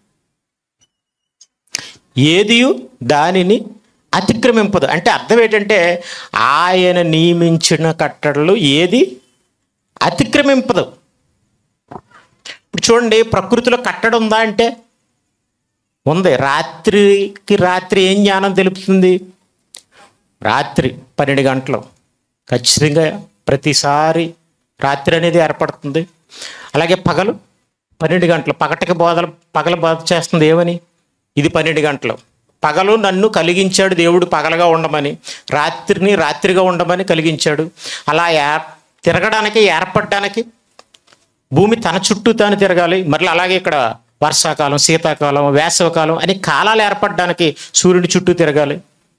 ఏదియు దానిని అతిక్రమింపదు అంటే అర్థం ఏంటంటే ఆయన నియమించిన కట్టడలు ఏది అతిక్రమింపదు ఇప్పుడు చూడండి ప్రకృతిలో కట్టడం ఉందా అంటే ఉంది రాత్రికి రాత్రి ఏం జ్ఞానం తెలుపుతుంది రాత్రి పన్నెండు గంటలు ఖచ్చితంగా ప్రతిసారి రాత్రి అనేది ఏర్పడుతుంది అలాగే పగలు పన్నెండు గంటలు పగటికి బోధలు పగల బోధ చేస్తుంది ఏమని ఇది పన్నెండు గంటలు పగలు నన్ను కలిగించాడు దేవుడు పగలగా ఉండమని రాత్రిని రాత్రిగా ఉండమని కలిగించాడు అలా ఏర్ తిరగడానికి ఏర్పడడానికి భూమి తన చుట్టూ తాను తిరగాలి మరలా అలాగే ఇక్కడ వర్షాకాలం శీతాకాలం వేసవకాలం అని కాలాలు ఏర్పడడానికి సూర్యుడి చుట్టూ తిరగాలి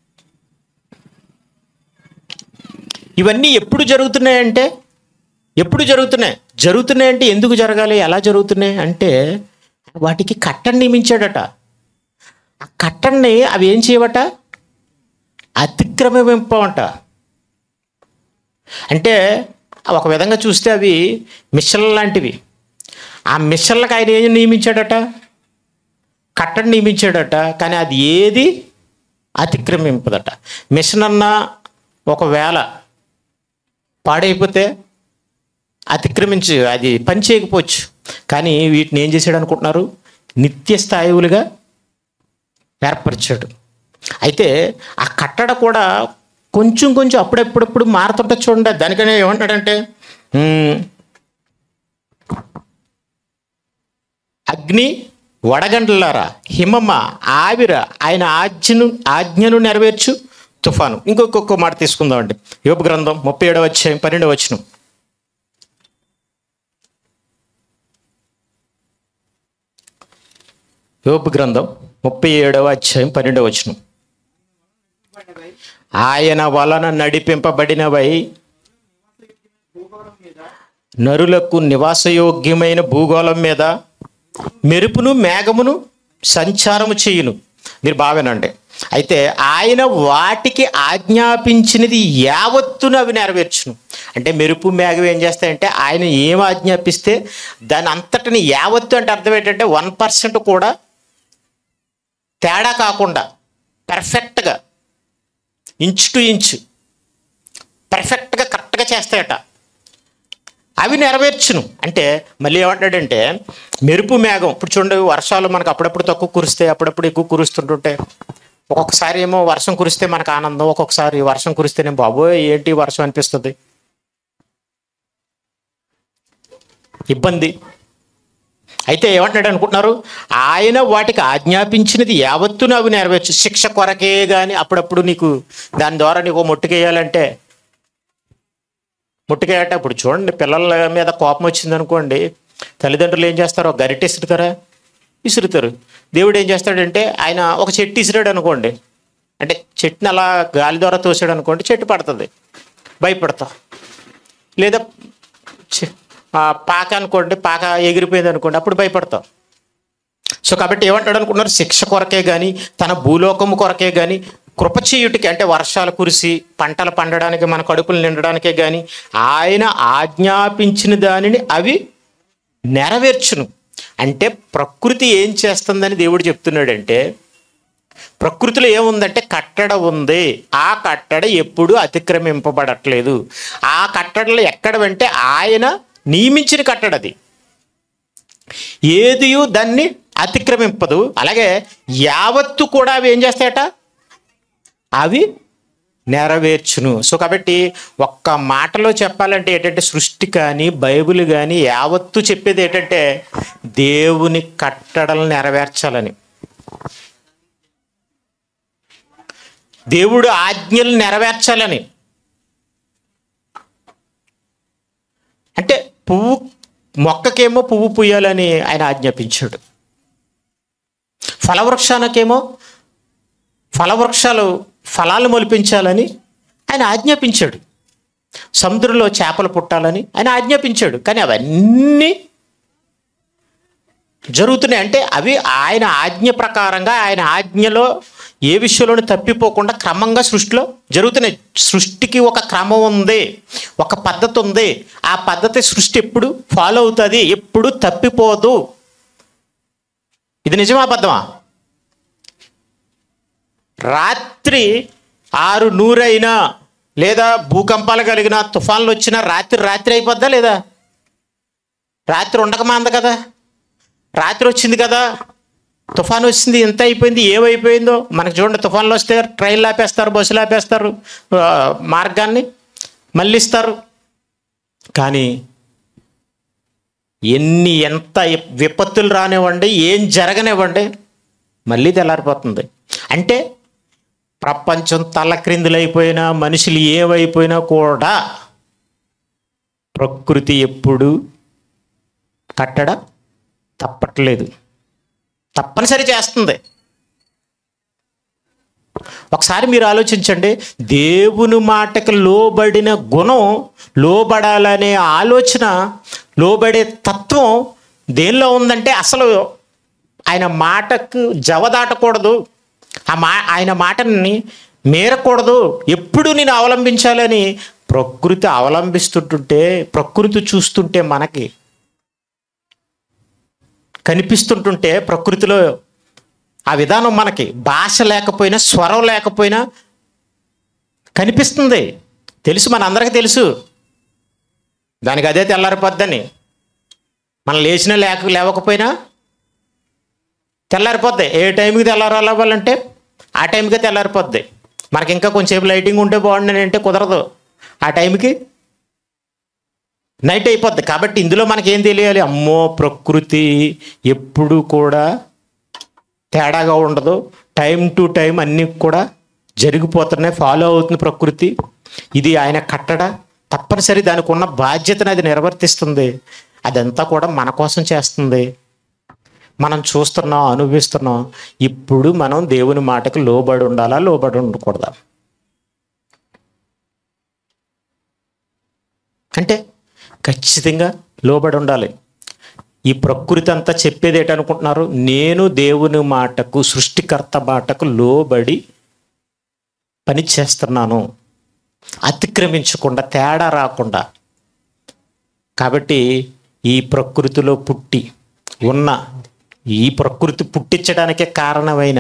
ఇవన్నీ ఎప్పుడు జరుగుతున్నాయంటే ఎప్పుడు జరుగుతున్నాయి జరుగుతున్నాయంటే ఎందుకు జరగాలి ఎలా జరుగుతున్నాయి అంటే వాటికి కట్టని నియమించాడట ఆ కట్టని అవి ఏం చేయవట అతిక్రమింపవంట అంటే ఒక విధంగా చూస్తే అవి మిషన్ల లాంటివి ఆ మిషన్లకు ఆయన ఏం నియమించాడట కట్టని నియమించాడట కానీ అది ఏది అతిక్రమింపదట మిషన్ అన్నా ఒకవేళ పాడైపోతే అతిక్రమించి అది పని చేయకపోవచ్చు కానీ వీటిని ఏం చేశాడు అనుకుంటున్నారు నిత్య స్థాయివులుగా ఏర్పరిచాడు అయితే ఆ కట్టడ కూడా కొంచెం కొంచెం అప్పుడెప్పుడప్పుడు మారుతుంటే చూడండి దానికనే ఏమంటాడంటే "ఉమ్, అగ్ని వడగండ్లారా హిమమ్మ ఆవిర ఆయన ఆజ్ఞను ఆజ్ఞను నెరవేర్చు తుఫాను ఇంకొక మాట తీసుకుందామండి యోపు గ్రంథం ముప్పై ఏడవ అధ్యాయం పన్నెండవ వచనం యోపు గ్రంథం ముప్పై ఏడవ అధ్యాయం పన్నెండవ వచనం ఆయన వలన నడిపింపబడినవై నరులకు నివాసయోగ్యమైన భూగోళం మీద మెరుపును మేఘమును సంచారము చేయును మీరు బాగానండి అయితే ఆయన వాటికి ఆజ్ఞాపించినది యావత్తును అవి నెరవేర్చును అంటే మెరుపు మేఘం ఏం చేస్తాయంటే ఆయన ఏం ఆజ్ఞాపిస్తే దాని అంతటిని యావత్తు అంటే అర్థం ఏంటంటే వన్ పర్సెంట్ కూడా తేడా కాకుండా పర్ఫెక్ట్గా ఇంచ్ టు ఇంచ్ పర్ఫెక్ట్గా కరెక్ట్గా చేస్తాయట అవి నెరవేర్చును అంటే మళ్ళీ ఏమంటాడంటే మెరుపు మేఘం ఇప్పుడు చూడండి వర్షాలు మనకు అప్పుడప్పుడు తక్కువ కురిస్తే అప్పుడప్పుడు ఎక్కువ కురుస్తుంటుంటే ఒక్కొక్కసారి ఏమో వర్షం కురిస్తే మనకు ఆనందం ఒక్కొక్కసారి వర్షం కురిస్తేనే బాబోయ్ ఏంటి వర్షం అనిపిస్తుంది ఇబ్బంది అయితే ఏమంటున్నాడు అనుకుంటున్నారు ఆయన వాటికి ఆజ్ఞాపించినది యావత్తును అవి నెరవేర్చు శిక్ష కొరకే కానీ అప్పుడప్పుడు నీకు దాని ద్వారా నీకు ముట్టుకేయాలంటే ముట్టుకేయట ఇప్పుడు చూడండి పిల్లల మీద కోపం వచ్చింది అనుకోండి తల్లిదండ్రులు ఏం చేస్తారు ఒక గరిటె ఇసురుతారా ఇసురుతారు దేవుడు ఏం చేస్తాడంటే ఆయన ఒక చెట్టు ఇసిరాడు అనుకోండి అంటే చెట్టుని అలా గాలి ద్వారా తోసాడు అనుకోండి చెట్టు పడుతుంది భయపడతాం లేదా చె- ఆ పాక అనుకోండి పాక ఎగిరిపోయింది అనుకోండి అప్పుడు భయపడతాం సో కాబట్టి ఏమంటాడు అనుకున్నారు శిక్ష కొరకే కానీ తన భూలోకము కొరకే కానీ కృప చేయుటికి అంటే వర్షాలు కురిసి పంటలు పండడానికి మన కడుపులు నిండడానికే కానీ ఆయన ఆజ్ఞాపించిన దానిని అవి నెరవేర్చును అంటే ప్రకృతి ఏం చేస్తుందని దేవుడు చెప్తున్నాడంటే ప్రకృతిలో ఏముందంటే కట్టడ ఉంది ఆ కట్టడ ఎప్పుడు అతిక్రమింపబడట్లేదు ఆ కట్టడలు ఎక్కడ అంటే ఆయన నియమించిన కట్టడది ఏదియు దాన్ని అతిక్రమింపదు అలాగే యావత్తు కూడా అవి ఏం చేస్తాయట అవి నెరవేర్చును సో కాబట్టి ఒక్క మాటలో చెప్పాలంటే ఏంటంటే సృష్టి కానీ బైబిల్ కానీ యావత్తు చెప్పేది ఏంటంటే దేవుని కట్టడలు నెరవేర్చాలని దేవుడు ఆజ్ఞలు నెరవేర్చాలని అంటే పువ్వు మొక్కకేమో పువ్వు పూయాలని ఆయన ఆజ్ఞాపించాడు ఫలవృక్షానికేమో ఫలవృక్షాలు ఫలాలు మొలిపించాలని ఆయన ఆజ్ఞాపించాడు సముద్రంలో చేపలు పుట్టాలని ఆయన ఆజ్ఞాపించాడు కానీ అవన్నీ జరుగుతున్నాయి అంటే అవి ఆయన ఆజ్ఞ ప్రకారంగా ఆయన ఆజ్ఞలో ఏ విషయంలోనూ తప్పిపోకుండా క్రమంగా సృష్టిలో జరుగుతున్నాయి సృష్టికి ఒక క్రమం ఉంది ఒక పద్ధతి ఉంది ఆ పద్ధతి సృష్టి ఎప్పుడు ఫాలో అవుతుంది ఎప్పుడు తప్పిపోదు ఇది నిజమా అబద్ధమా రాత్రి ఆరు నూరైనా లేదా భూకంపాలు కలిగిన తుఫాన్లు వచ్చినా రాత్రి రాత్రి అయిపోద్దా లేదా రాత్రి ఉండకమాంద కదా రాత్రి వచ్చింది కదా తుఫాన్ వచ్చింది ఎంత అయిపోయింది ఏమైపోయిందో మనకు చూడండి తుఫాన్లు వస్తే ట్రైన్లు ఆపేస్తారు బస్సులు ఆపేస్తారు ఆ, మార్గాన్ని మళ్ళిస్తారు కానీ ఎన్ని ఎంత విపత్తులు రానివ్వండి ఏం జరగనివ్వండి మళ్ళీ తెల్లారిపోతుంది అంటే ప్రపంచం తలక్రిందులైపోయినా మనుషులు ఏవైపోయినా కూడా ప్రకృతి ఎప్పుడు కట్టడ తప్పట్లేదు తప్పనిసరి చేస్తుంది ఒకసారి మీరు ఆలోచించండి దేవుని మాటకు లోబడిన గుణం లోబడాలనే ఆలోచన లోబడే తత్వం దేనిలో ఉందంటే అసలు ఆయన మాటకు జవదాటకూడదు ఆ మా ఆయన మాటని మేరకూడదు ఎప్పుడు నేను అవలంబించాలని ప్రకృతి అవలంబిస్తుంటుంటే ప్రకృతి చూస్తుంటే మనకి కనిపిస్తుంటుంటే ప్రకృతిలో ఆ విధానం మనకి భాష లేకపోయినా స్వరం లేకపోయినా కనిపిస్తుంది తెలుసు మన అందరికీ తెలుసు దానికి అదే తెల్లారిపోద్దని మనం లేచినా లేక లేవకపోయినా తెల్లారిపోద్ది ఏ టైంకి తెల్లారాలంటే ఆ టైంకే తెల్లారిపోద్ది మనకి ఇంకా కొంచెంసేపు లైటింగ్ ఉంటే బాగుండని అంటే కుదరదు ఆ టైంకి నైట్ అయిపోద్ది కాబట్టి ఇందులో మనకేం తెలియాలి అమ్మో ప్రకృతి ఎప్పుడు కూడా తేడాగా ఉండదు టైం టు టైం అన్నీ కూడా జరిగిపోతున్నాయి ఫాలో అవుతుంది ప్రకృతి ఇది ఆయన కట్టడ తప్పనిసరి దానికి ఉన్న బాధ్యతను అది నిర్వర్తిస్తుంది అదంతా కూడా మన కోసం చేస్తుంది మనం చూస్తున్నాం అనుభవిస్తున్నాం ఇప్పుడు మనం దేవుని మాటకు లోబడి ఉండాలా లోబడి ఉండకూడదా అంటే ఖచ్చితంగా లోబడి ఉండాలి ఈ ప్రకృతి అంతా చెప్పేది ఏంటనుకుంటున్నారు నేను దేవుని మాటకు సృష్టికర్త మాటకు లోబడి పని చేస్తున్నాను అతిక్రమించకుండా తేడా రాకుండా కాబట్టి ఈ ప్రకృతిలో పుట్టి ఉన్న ఈ ప్రకృతి పుట్టించడానికే కారణమైన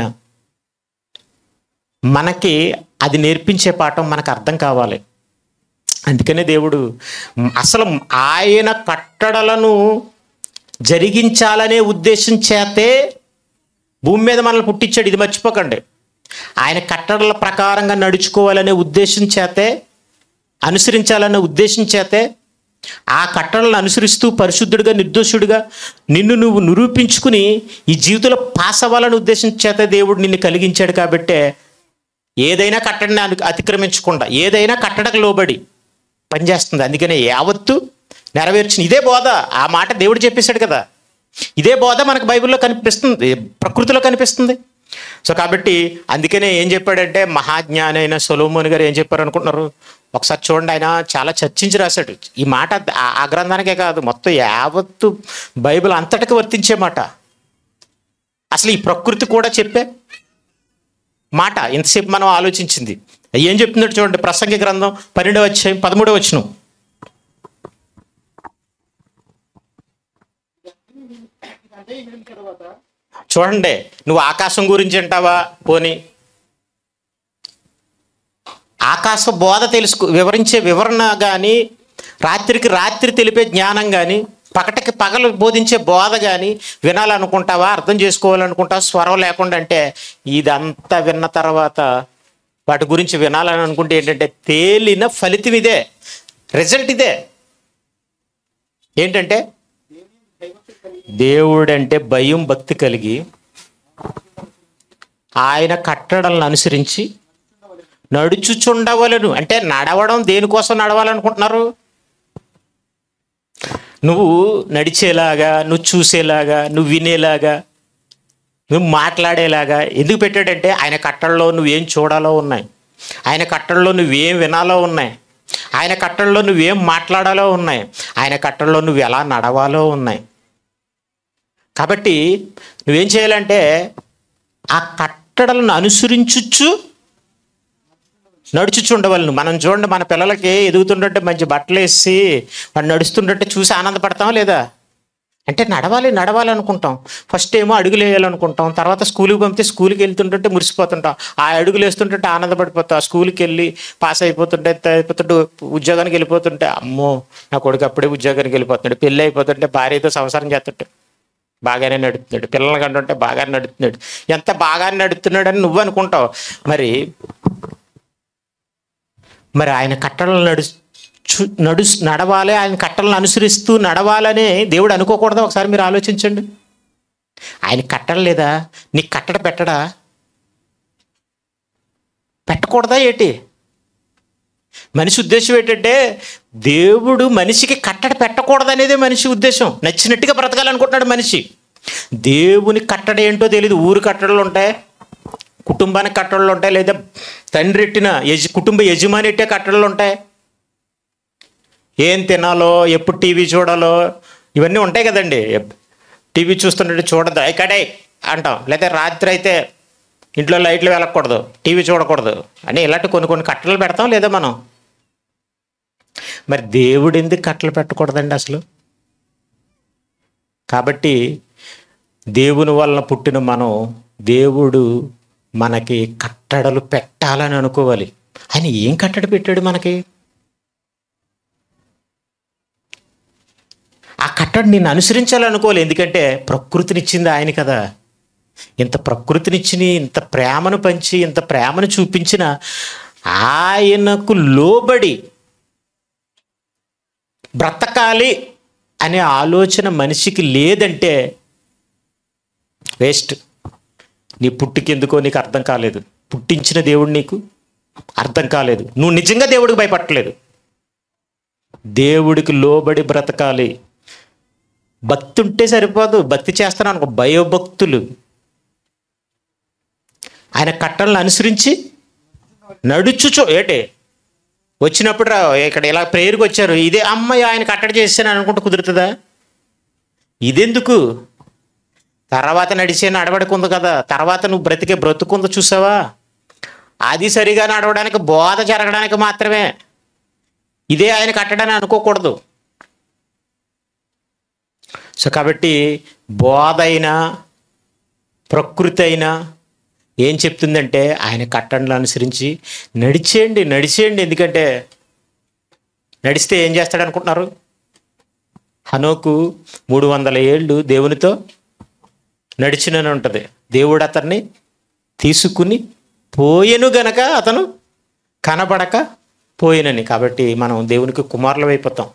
మనకి అది నేర్పించే పాఠం మనకు అర్థం కావాలి అందుకనే దేవుడు అసలు ఆయన కట్టడలను జరిగించాలనే ఉద్దేశం చేతే భూమి మీద మనల్ని పుట్టించాడు ఇది మర్చిపోకండి ఆయన కట్టడల ప్రకారంగా నడుచుకోవాలనే ఉద్దేశం చేతే అనుసరించాలనే ఉద్దేశం చేతే ఆ కట్టడలను అనుసరిస్తూ పరిశుద్ధుడిగా నిర్దోషుడిగా నిన్ను నువ్వు నిరూపించుకుని ఈ జీవితంలో పాస్ అవ్వాలనే ఉద్దేశం చేత దేవుడు నిన్ను కలిగించాడు కాబట్టే ఏదైనా కట్టడిని అను- అతిక్రమించకుండా ఏదైనా కట్టడకు లోబడి పనిచేస్తుంది అందుకనే యావత్తు నెరవేర్చిన ఇదే బోధ ఆ మాట దేవుడు చెప్పేశాడు కదా ఇదే బోధ మనకు బైబిల్లో కనిపిస్తుంది ప్రకృతిలో కనిపిస్తుంది సో కాబట్టి అందుకనే ఏం చెప్పాడంటే మహాజ్ఞాని అయిన సొలోమోని గారు ఏం చెప్పారు అనుకుంటున్నారు ఒకసారి చూడండి ఆయన చాలా చర్చించి రాశాడు ఈ మాట ఆ- ఆ గ్రంథానికే కాదు మొత్తం యావత్తు బైబిల్ అంతటికి వర్తించే మాట అసలు ఈ ప్రకృతి కూడా చెప్పే మాట ఇంతసేపు మనం ఆలోచించింది ఏం చెప్తున్నాడు చూడండి ప్రసంగి గ్రంథం పన్నెండవ అధ్యాయం పదమూడవ వచ్చును చూడండి నువ్వు ఆకాశం గురించి అంటావా పోని ఆకాశ బోధ తెలుసుకో వివరించే వివరణ కానీ రాత్రికి రాత్రి తెలిపే జ్ఞానం కానీ పగటికి పగలు బోధించే బోధ కానీ వినాలనుకుంటావా అర్థం చేసుకోవాలనుకుంటావా స్వరం లేకుండా అంటే ఇదంతా విన్న తర్వాత వాటి గురించి వినాలని అనుకుంటే ఏంటంటే తేలిన ఫలితం ఇదే రిజల్ట్ ఇదే ఏంటంటే దేవుడంటే భయం భక్తి కలిగి ఆయన కట్టడలను అనుసరించి నడుచుచుండవలను అంటే నడవడం దేనికోసం నడవాలనుకుంటున్నారు నువ్వు నడిచేలాగా నువ్వు చూసేలాగా నువ్వు వినేలాగా నువ్వు మాట్లాడేలాగా ఎందుకు పెట్టాడంటే ఆయన కట్టడలో నువ్వేం చూడాలో ఉన్నాయి ఆయన కట్టడలో నువ్వేం వినాలో ఉన్నాయి ఆయన కట్టడలో నువ్వేం మాట్లాడాలో ఉన్నాయి ఆయన కట్టడలో నువ్వు ఎలా నడవాలో ఉన్నాయి కాబట్టి నువ్వేం చేయాలంటే ఆ కట్టడలను అనుసరించుచు నడుచుచుండవలను మనం చూడండి మన పిల్లలకి ఎదుగుతుంటే మంచి బట్టలు వేసి వాడు నడుస్తుంటే చూసి ఆనందపడతాం లేదా అంటే నడవాలి నడవాలి అనుకుంటాం ఫస్ట్ ఏమో అడుగులు వేయాలనుకుంటాం తర్వాత స్కూల్కి పంపితే స్కూల్కి వెళ్తుంటే మురిసిపోతుంటాం ఆ అడుగులు వేస్తుంటే ఆనందపడిపోతాం స్కూల్కి వెళ్ళి పాస్ అయిపోతుంటే అయిపోతుంటే ఉద్యోగానికి వెళ్ళిపోతుంటే అమ్మో నా కొడుకు అప్పుడే ఉద్యోగానికి వెళ్ళిపోతున్నాడు పెళ్ళి అయిపోతుంటే భార్యతో సంసారం చేస్తుంటే బాగానే నడుస్తున్నాడు పిల్లలు కంటుంటే బాగానే నడుస్తున్నాడు ఎంత బాగా నడుస్తున్నాడని నువ్వు అనుకుంటావు మరి మరి ఆయన కట్టడలు నడు చు- నడు నడవాలి ఆయన కట్టలను అనుసరిస్తూ నడవాలని దేవుడు అనుకోకూడదా ఒకసారి మీరు ఆలోచించండి ఆయన కట్టడం లేదా నీకు కట్టడ పెట్టడా పెట్టకూడదా ఏంటి మనిషి ఉద్దేశం ఏంటంటే దేవుడు మనిషికి కట్టడ పెట్టకూడదనేదే మనిషి ఉద్దేశం నచ్చినట్టుగా బ్రతకాలనుకుంటున్నాడు మనిషి దేవుని కట్టడ ఏంటో తెలియదు ఊరు కట్టడలు ఉంటాయి కుటుంబానికి కట్టడలు ఉంటాయి లేదా తండ్రి ఎట్టిన యజ కుటుంబ యజమాని ఎట్టే కట్టడలు ఉంటాయి ఏం తినాలో ఎప్పుడు టీవీ చూడాలో ఇవన్నీ ఉంటాయి కదండి టీవీ చూస్తుంటే చూడదు ఇక్కడే అంటాం లేదా రాత్రి అయితే ఇంట్లో లైట్లు వెళ్ళకూడదు టీవీ చూడకూడదు అని ఇలాంటి కొన్ని కొన్ని కట్టలు పెడతాం లేదా మనం మరి దేవుడు ఎందుకు కట్టలు పెట్టకూడదండి అసలు కాబట్టి దేవుని వలన పుట్టిన మనం దేవుడు మనకి కట్టడలు పెట్టాలని అనుకోవాలి ఆయన ఏం కట్టడి పెట్టాడు మనకి ఆ కట్టడి నిన్ను అనుసరించాలనుకోవాలి ఎందుకంటే ప్రకృతినిచ్చింది ఆయన కదా ఇంత ప్రకృతినిచ్చి ఇంత ప్రేమను పంచి ఇంత ప్రేమను చూపించిన ఆయనకు లోబడి బ్రతకాలి అనే ఆలోచన మనిషికి లేదంటే వేస్ట్ నీ పుట్టుకెందుకో నీకు అర్థం కాలేదు పుట్టించిన దేవుడు నీకు అర్థం కాలేదు నువ్వు నిజంగా దేవుడికి భయపడలేదు దేవుడికి లోబడి బ్రతకాలి భక్తి ఉంటే సరిపోదు భక్తి చేస్తాను అనుకో భయభక్తులు ఆయన కట్టలను అనుసరించి నడుచుచో ఏటే వచ్చినప్పుడు రా ఇక్కడ ఇలా ప్రేయర్కి వచ్చారు ఇదే అమ్మాయి ఆయన కట్టడి చేసాను అనుకుంటే కుదురుతుందా ఇదెందుకు తర్వాత నడిచే నడవడికుంది కదా తర్వాత నువ్వు బ్రతికే బ్రతుకుంది చూసావా అది సరిగా నడవడానికి బోధ జరగడానికి మాత్రమే ఇదే ఆయన కట్టడని అనుకోకూడదు సో కాబట్టి బోధ అయినా ప్రకృతి అయినా ఏం చెప్తుందంటే ఆయన కట్టడలు అనుసరించి నడిచేయండి నడిచేయండి ఎందుకంటే నడిస్తే ఏం చేస్తాడు అనుకుంటున్నారు హనోకు మూడు వందల ఏళ్ళు దేవునితో నడిచినని ఉంటుంది దేవుడు అతన్ని తీసుకుని పోయెను గనక అతను కనబడక పోయినని కాబట్టి మనం దేవునికి కుమారులు అయిపోతాం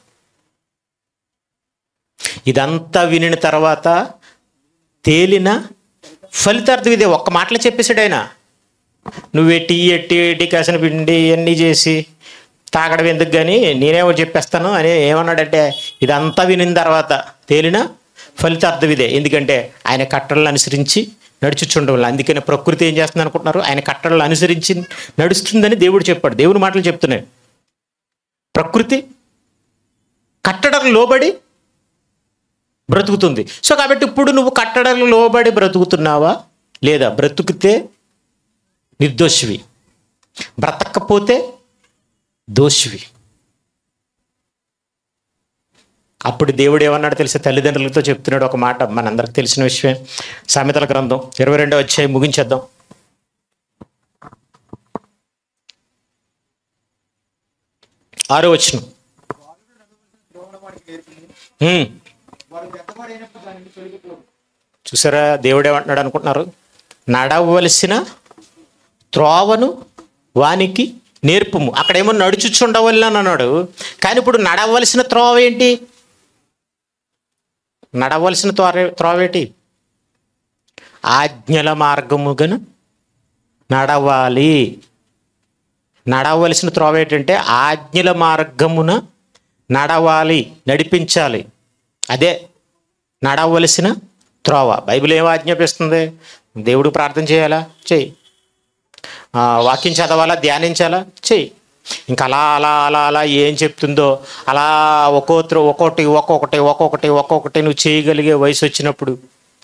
ఇదంతా వినిన తర్వాత తేలిన ఫలితార్థం ఇదే ఒక్క మాటలో చెప్పేశాడు ఆయన నువ్వే టీ ఎట్టి టీ కాసిన పిండి ఇవన్నీ చేసి తాగడం ఎందుకు కానీ నేనే ఒకటి చెప్పేస్తాను అని ఏమన్నాడంటే ఇదంతా వినిన తర్వాత తేలిన ఫలితార్థం ఇదే ఎందుకంటే ఆయన కట్టడలు అనుసరించి నడుచుచుండవాలి అందుకని ప్రకృతి ఏం చేస్తుంది అనుకుంటున్నారు ఆయన కట్టడలు అనుసరించి నడుస్తుందని దేవుడు చెప్పాడు దేవుని మాటలు చెప్తున్నాయి ప్రకృతి కట్టడలు లోబడి బ్రతుకుతుంది సో కాబట్టి ఇప్పుడు నువ్వు కట్టడలు లోబడి బ్రతుకుతున్నావా లేదా బ్రతుకుతే నిర్దోషివి బ్రతకపోతే దోషివి అప్పుడు దేవుడు ఏమన్నాడు తెలిసే తల్లిదండ్రులతో చెప్తున్నాడు ఒక మాట మనందరికి తెలిసిన విషయమే సామెతల గ్రంథం ఇరవై రెండో వచ్చాయి ముగించేద్దాం ఆరో వచ్చిన చూసారా దేవుడు ఏమంటున్నాడు అనుకుంటున్నారు నడవలసిన త్రోవను వానికి నేర్పుము అక్కడేమో నడుచుచుండవల్లని అన్నాడు కానీ ఇప్పుడు నడవలసిన త్రోవ ఏంటి నడవలసిన త్రోవ త్రోవ ఏంటి ఆజ్ఞల మార్గముగను నడవాలి నడవలసిన త్రోవ ఏంటంటే ఆజ్ఞల మార్గమున నడవాలి నడిపించాలి అదే నడవలసిన త్రోవ బైబిల్ ఏం ఆజ్ఞాపిస్తుంది దేవుడు ప్రార్థన చేయాలా చెయ్యి ఆ, వాక్యం చదవాలా ధ్యానించాలా చెయ్యి ఇంకా అలా అలా అలా అలా ఏం చెప్తుందో అలా ఒక్కో త్రో ఒక్కొక్కటి ఒక్కొక్కటి ఒక్కొక్కటి ఒక్కొక్కటి నువ్వు చేయగలిగే వయసు వచ్చినప్పుడు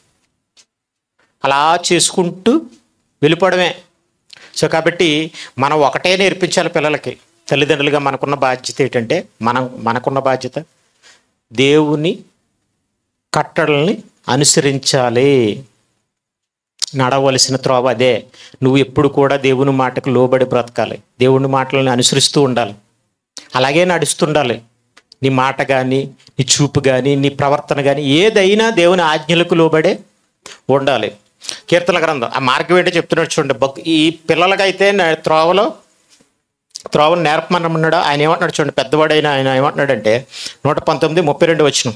అలా చేసుకుంటూ వెళ్ళిపోవడమే సో కాబట్టి మనం ఒకటే నేర్పించాలి పిల్లలకి తల్లిదండ్రులుగా మనకున్న బాధ్యత ఏంటంటే మనం మనకున్న బాధ్యత దేవుని కట్టడల్ని అనుసరించాలి నడవలసిన త్రోవ అదే నువ్వు ఎప్పుడు కూడా దేవుని మాటకు లోబడి బ్రతకాలి దేవుని మాటలను అనుసరిస్తూ ఉండాలి అలాగే నడుస్తుండాలి నీ మాట కానీ నీ చూపు కానీ నీ ప్రవర్తన కానీ ఏదైనా దేవుని ఆజ్ఞలకు లోబడే ఉండాలి కీర్తన గ్రంథం ఆ మార్గం ఏంటో చెప్తున్నాడు చూడండి భక్ ఈ పిల్లలకైతే నే- త్రోవలో త్రోవను నేర్పమన్నాడు ఆయన ఏమంటున్నాడు చూడండి పెద్దవాడైన ఆయన ఏమంటున్నాడంటే నూట పంతొమ్మిది ముప్పై రెండు వచ్చిన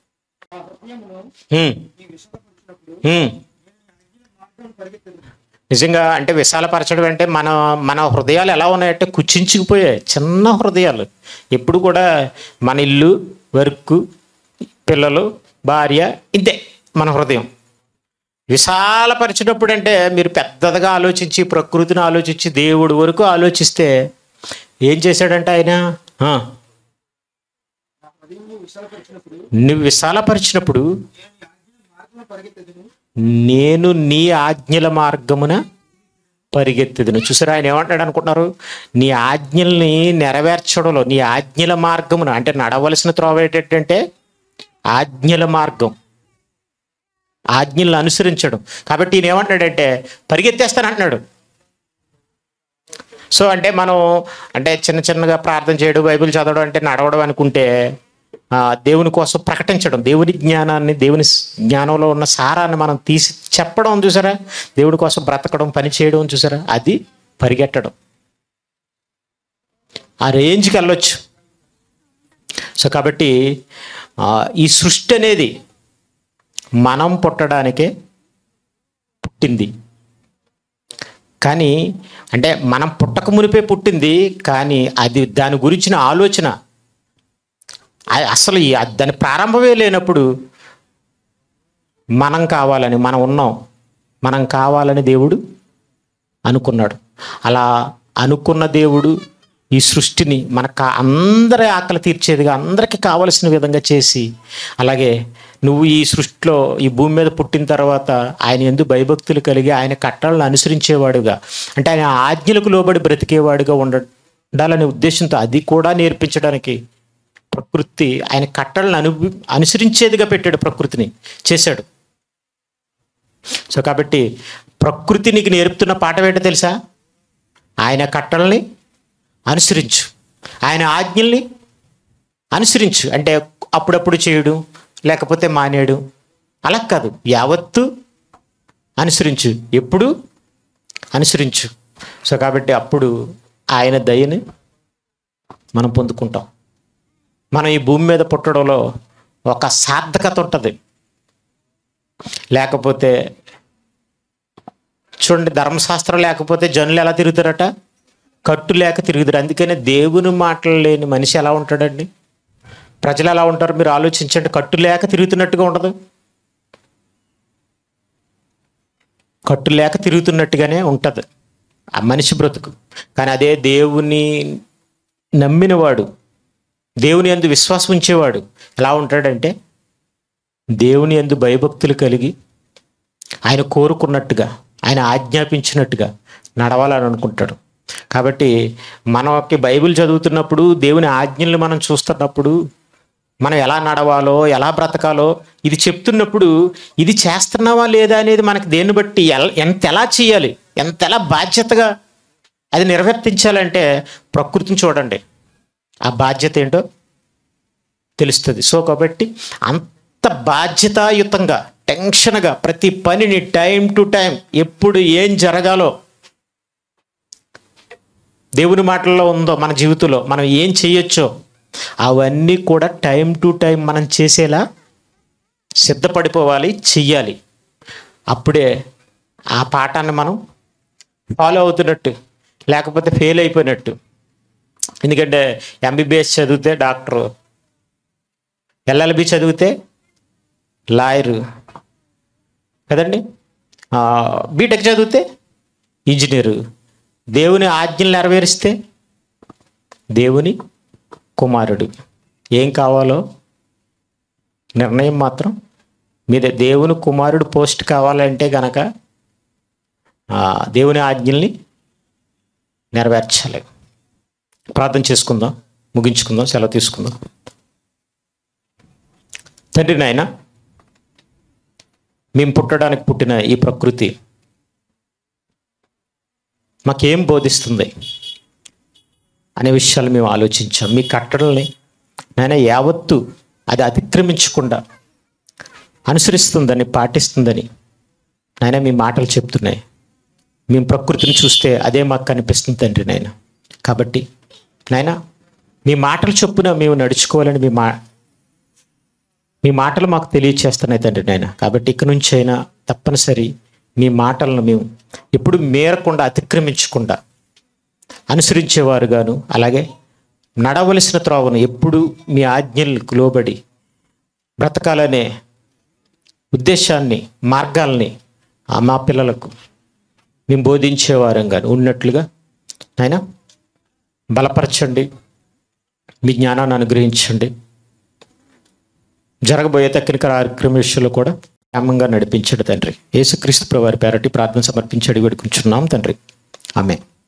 నిజంగా అంటే విశాలపరచడం అంటే మన మన హృదయాలు ఎలా ఉన్నాయంటే కుచించుకుపోయాయి చిన్న హృదయాలు ఎప్పుడు కూడా మన ఇల్లు వర్క్ పిల్లలు భార్య ఇంతే మన హృదయం విశాలపరిచినప్పుడు అంటే మీరు పెద్దదిగా ఆలోచించి ప్రకృతిని ఆలోచించి దేవుడు వరకు ఆలోచిస్తే ఏం చేశాడంటే ఆయన ఆ, నువ్వు విశాలపరిచినప్పుడు నేను నీ ఆజ్ఞల మార్గమున పరిగెత్తెదును చూసారా ఆయన ఏమంటాడు అనుకుంటున్నారు నీ ఆజ్ఞల్ని నెరవేర్చడంలో నీ ఆజ్ఞల మార్గమున అంటే నడవలసిన త్రోవ ఏంటంటే ఆజ్ఞల మార్గం ఆజ్ఞలను అనుసరించడం కాబట్టి ఈయన ఏమంటాడంటే పరిగెత్తేస్తానంటున్నాడు సో అంటే మనం అంటే చిన్న చిన్నగా ప్రార్థన చేయడం బైబిల్ చదవడం అంటే నడవడం అనుకుంటే ఆ, దేవుని కోసం ప్రకటించడం దేవుని జ్ఞానాన్ని దేవుని స్- జ్ఞానంలో ఉన్న సారాన్ని మనం తీసి చెప్పడం చూసారా దేవుడి కోసం బ్రతకడం పని చేయడం చూసారా అది పరిగెట్టడం ఆ రేంజ్కి వెళ్ళొచ్చు సో కాబట్టి ఆ, ఈ సృష్టి అనేది మనం పుట్టడానికే పుట్టింది కానీ అంటే మనం పుట్టక మునిపే పుట్టింది కానీ అది దాని గురించిన ఆలోచన ఆ- అసలు ఈ- దాని ప్రారంభమే లేనప్పుడు మనం కావాలని మనం ఉన్నాం మనం కావాలని దేవుడు అనుకున్నాడు అలా అనుకున్న దేవుడు ఈ సృష్టిని మన కా అందరి ఆకలి తీర్చేదిగా అందరికీ కావలసిన విధంగా చేసి అలాగే నువ్వు ఈ సృష్టిలో ఈ భూమి మీద పుట్టిన తర్వాత ఆయన ఎందు భయభక్తులు కలిగి ఆయన కట్టలను అనుసరించేవాడుగా అంటే ఆయన ఆజ్ఞలకు లోబడి బ్రతికేవాడుగా ఉండ ఉండాలనే ఉద్దేశంతో అది కూడా నేర్పించడానికి ప్రకృతి ఆయన కట్టలను అను అనుసరించేదిగా పెట్టాడు ప్రకృతిని చేశాడు సో కాబట్టి ప్రకృతి నీకు నేర్పుతున్న పాఠం ఏంటో తెలుసా ఆయన కట్టల్ని అనుసరించు ఆయన ఆజ్ఞల్ని అనుసరించు అంటే అప్పుడప్పుడు చేయడు లేకపోతే మానేడు అలా కాదు యావత్తు అనుసరించు ఎప్పుడు అనుసరించు సో కాబట్టి అప్పుడు ఆయన దయని మనం పొందుకుంటాం మనం ఈ భూమి మీద పుట్టడంలో ఒక సార్థకత ఉంటుంది లేకపోతే చూడండి ధర్మశాస్త్రం లేకపోతే జనులు ఎలా తిరుగుతారట కట్టు లేక తిరుగుతారు అందుకనే దేవుని మాటలు లేని మనిషి ఎలా ఉంటాడండి ప్రజలు ఎలా ఉంటారు మీరు ఆలోచించండి కట్టు లేక తిరుగుతున్నట్టుగా ఉండదు కట్టు లేక తిరుగుతున్నట్టుగానే ఉంటుంది ఆ మనిషి బ్రతుకు కానీ అదే దేవుని నమ్మినవాడు దేవుని ఎందు విశ్వాసం ఉంచేవాడు ఎలా ఉంటాడంటే దేవుని ఎందు భయభక్తులు కలిగి ఆయన కోరుకున్నట్టుగా ఆయన ఆజ్ఞాపించినట్టుగా నడవాలని అనుకుంటాడు కాబట్టి మనకి బైబిల్ చదువుతున్నప్పుడు దేవుని ఆజ్ఞల్ని మనం చూస్తున్నప్పుడు మనం ఎలా నడవాలో ఎలా బ్రతకాలో ఇది చెప్తున్నప్పుడు ఇది చేస్తున్నావా లేదా అనేది మనకి దేన్ని బట్టి ఎల్- ఎంత ఎలా చేయాలి ఎంత ఎలా బాధ్యతగా అది నిర్వర్తించాలంటే ప్రకృతిని చూడండి ఆ బాధ్యత ఏంటో తెలుస్తుంది సో కాబట్టి అంత బాధ్యతాయుతంగా టెన్షన్గా ప్రతి పనిని టైం టు టైం ఎప్పుడు ఏం జరగాలో దేవుని మాటల్లో ఉందో మన జీవితంలో మనం ఏం చేయొచ్చో అవన్నీ కూడా టైం టు టైం మనం చేసేలా సిద్ధపడిపోవాలి చెయ్యాలి అప్పుడే ఆ పాఠాన్ని మనం ఫాలో అవుతున్నట్టు లేకపోతే ఫెయిల్ అయిపోయినట్టు ఎందుకంటే ఎంబీబీఎస్ చదివితే డాక్టరు ఎల్ఎల్బి చదివితే లాయరు కదండి బీటెక్ చదివితే ఇంజనీరు దేవుని ఆజ్ఞలు నెరవేరిస్తే దేవుని కుమారుడు ఏం కావాలో నిర్ణయం మాత్రం మీద దేవుని కుమారుడు పోస్ట్ కావాలంటే గనక ఆ, దేవుని ఆజ్ఞల్ని నెరవేర్చాలి ప్రార్థన చేసుకుందాం ముగించుకుందాం సెలవు తీసుకుందాం తండ్రి నాయన మేము పుట్టడానికి పుట్టిన ఈ ప్రకృతి మాకేం బోధిస్తుంది అనే విషయాలు మేము ఆలోచించాం మీ కట్టడల్ని నాయన యావత్తు అది అతిక్రమించకుండా అనుసరిస్తుందని పాటిస్తుందని నాయన మీ మాటలు చెప్తున్నాయి మేము ప్రకృతిని చూస్తే అదే మాకు కనిపిస్తుంది తండ్రి నాయన కాబట్టి నాయన మీ మాటలు చొప్పున మేము నడుచుకోవాలని మీ మా మీ మాటలు మాకు తెలియచేస్తున్నాయి తండ్రి నాయన కాబట్టి ఇక నుంచి అయినా తప్పనిసరి మీ మాటలను మేము ఎప్పుడు మేరకుండా అతిక్రమించకుండా అనుసరించేవారుగాను అలాగే నడవలసిన త్రోవను ఎప్పుడు మీ ఆజ్ఞలకు లోబడి బ్రతకాలనే ఉద్దేశాన్ని మార్గాల్ని ఆ మా పిల్లలకు మేము బోధించేవారంగా ఉన్నట్లుగా ఆయన బలపరచండి మీ జ్ఞానాన్ని అనుగ్రహించండి జరగబోయే తక్కిన కార్యక్రమ విషయంలో కూడా క్షేమంగా నడిపించండి తండ్రి యేసుక్రీస్తు వారి పేరటి ప్రార్థన సమర్పించి అడిగి వేడుకుంటున్నాం తండ్రి ఆమె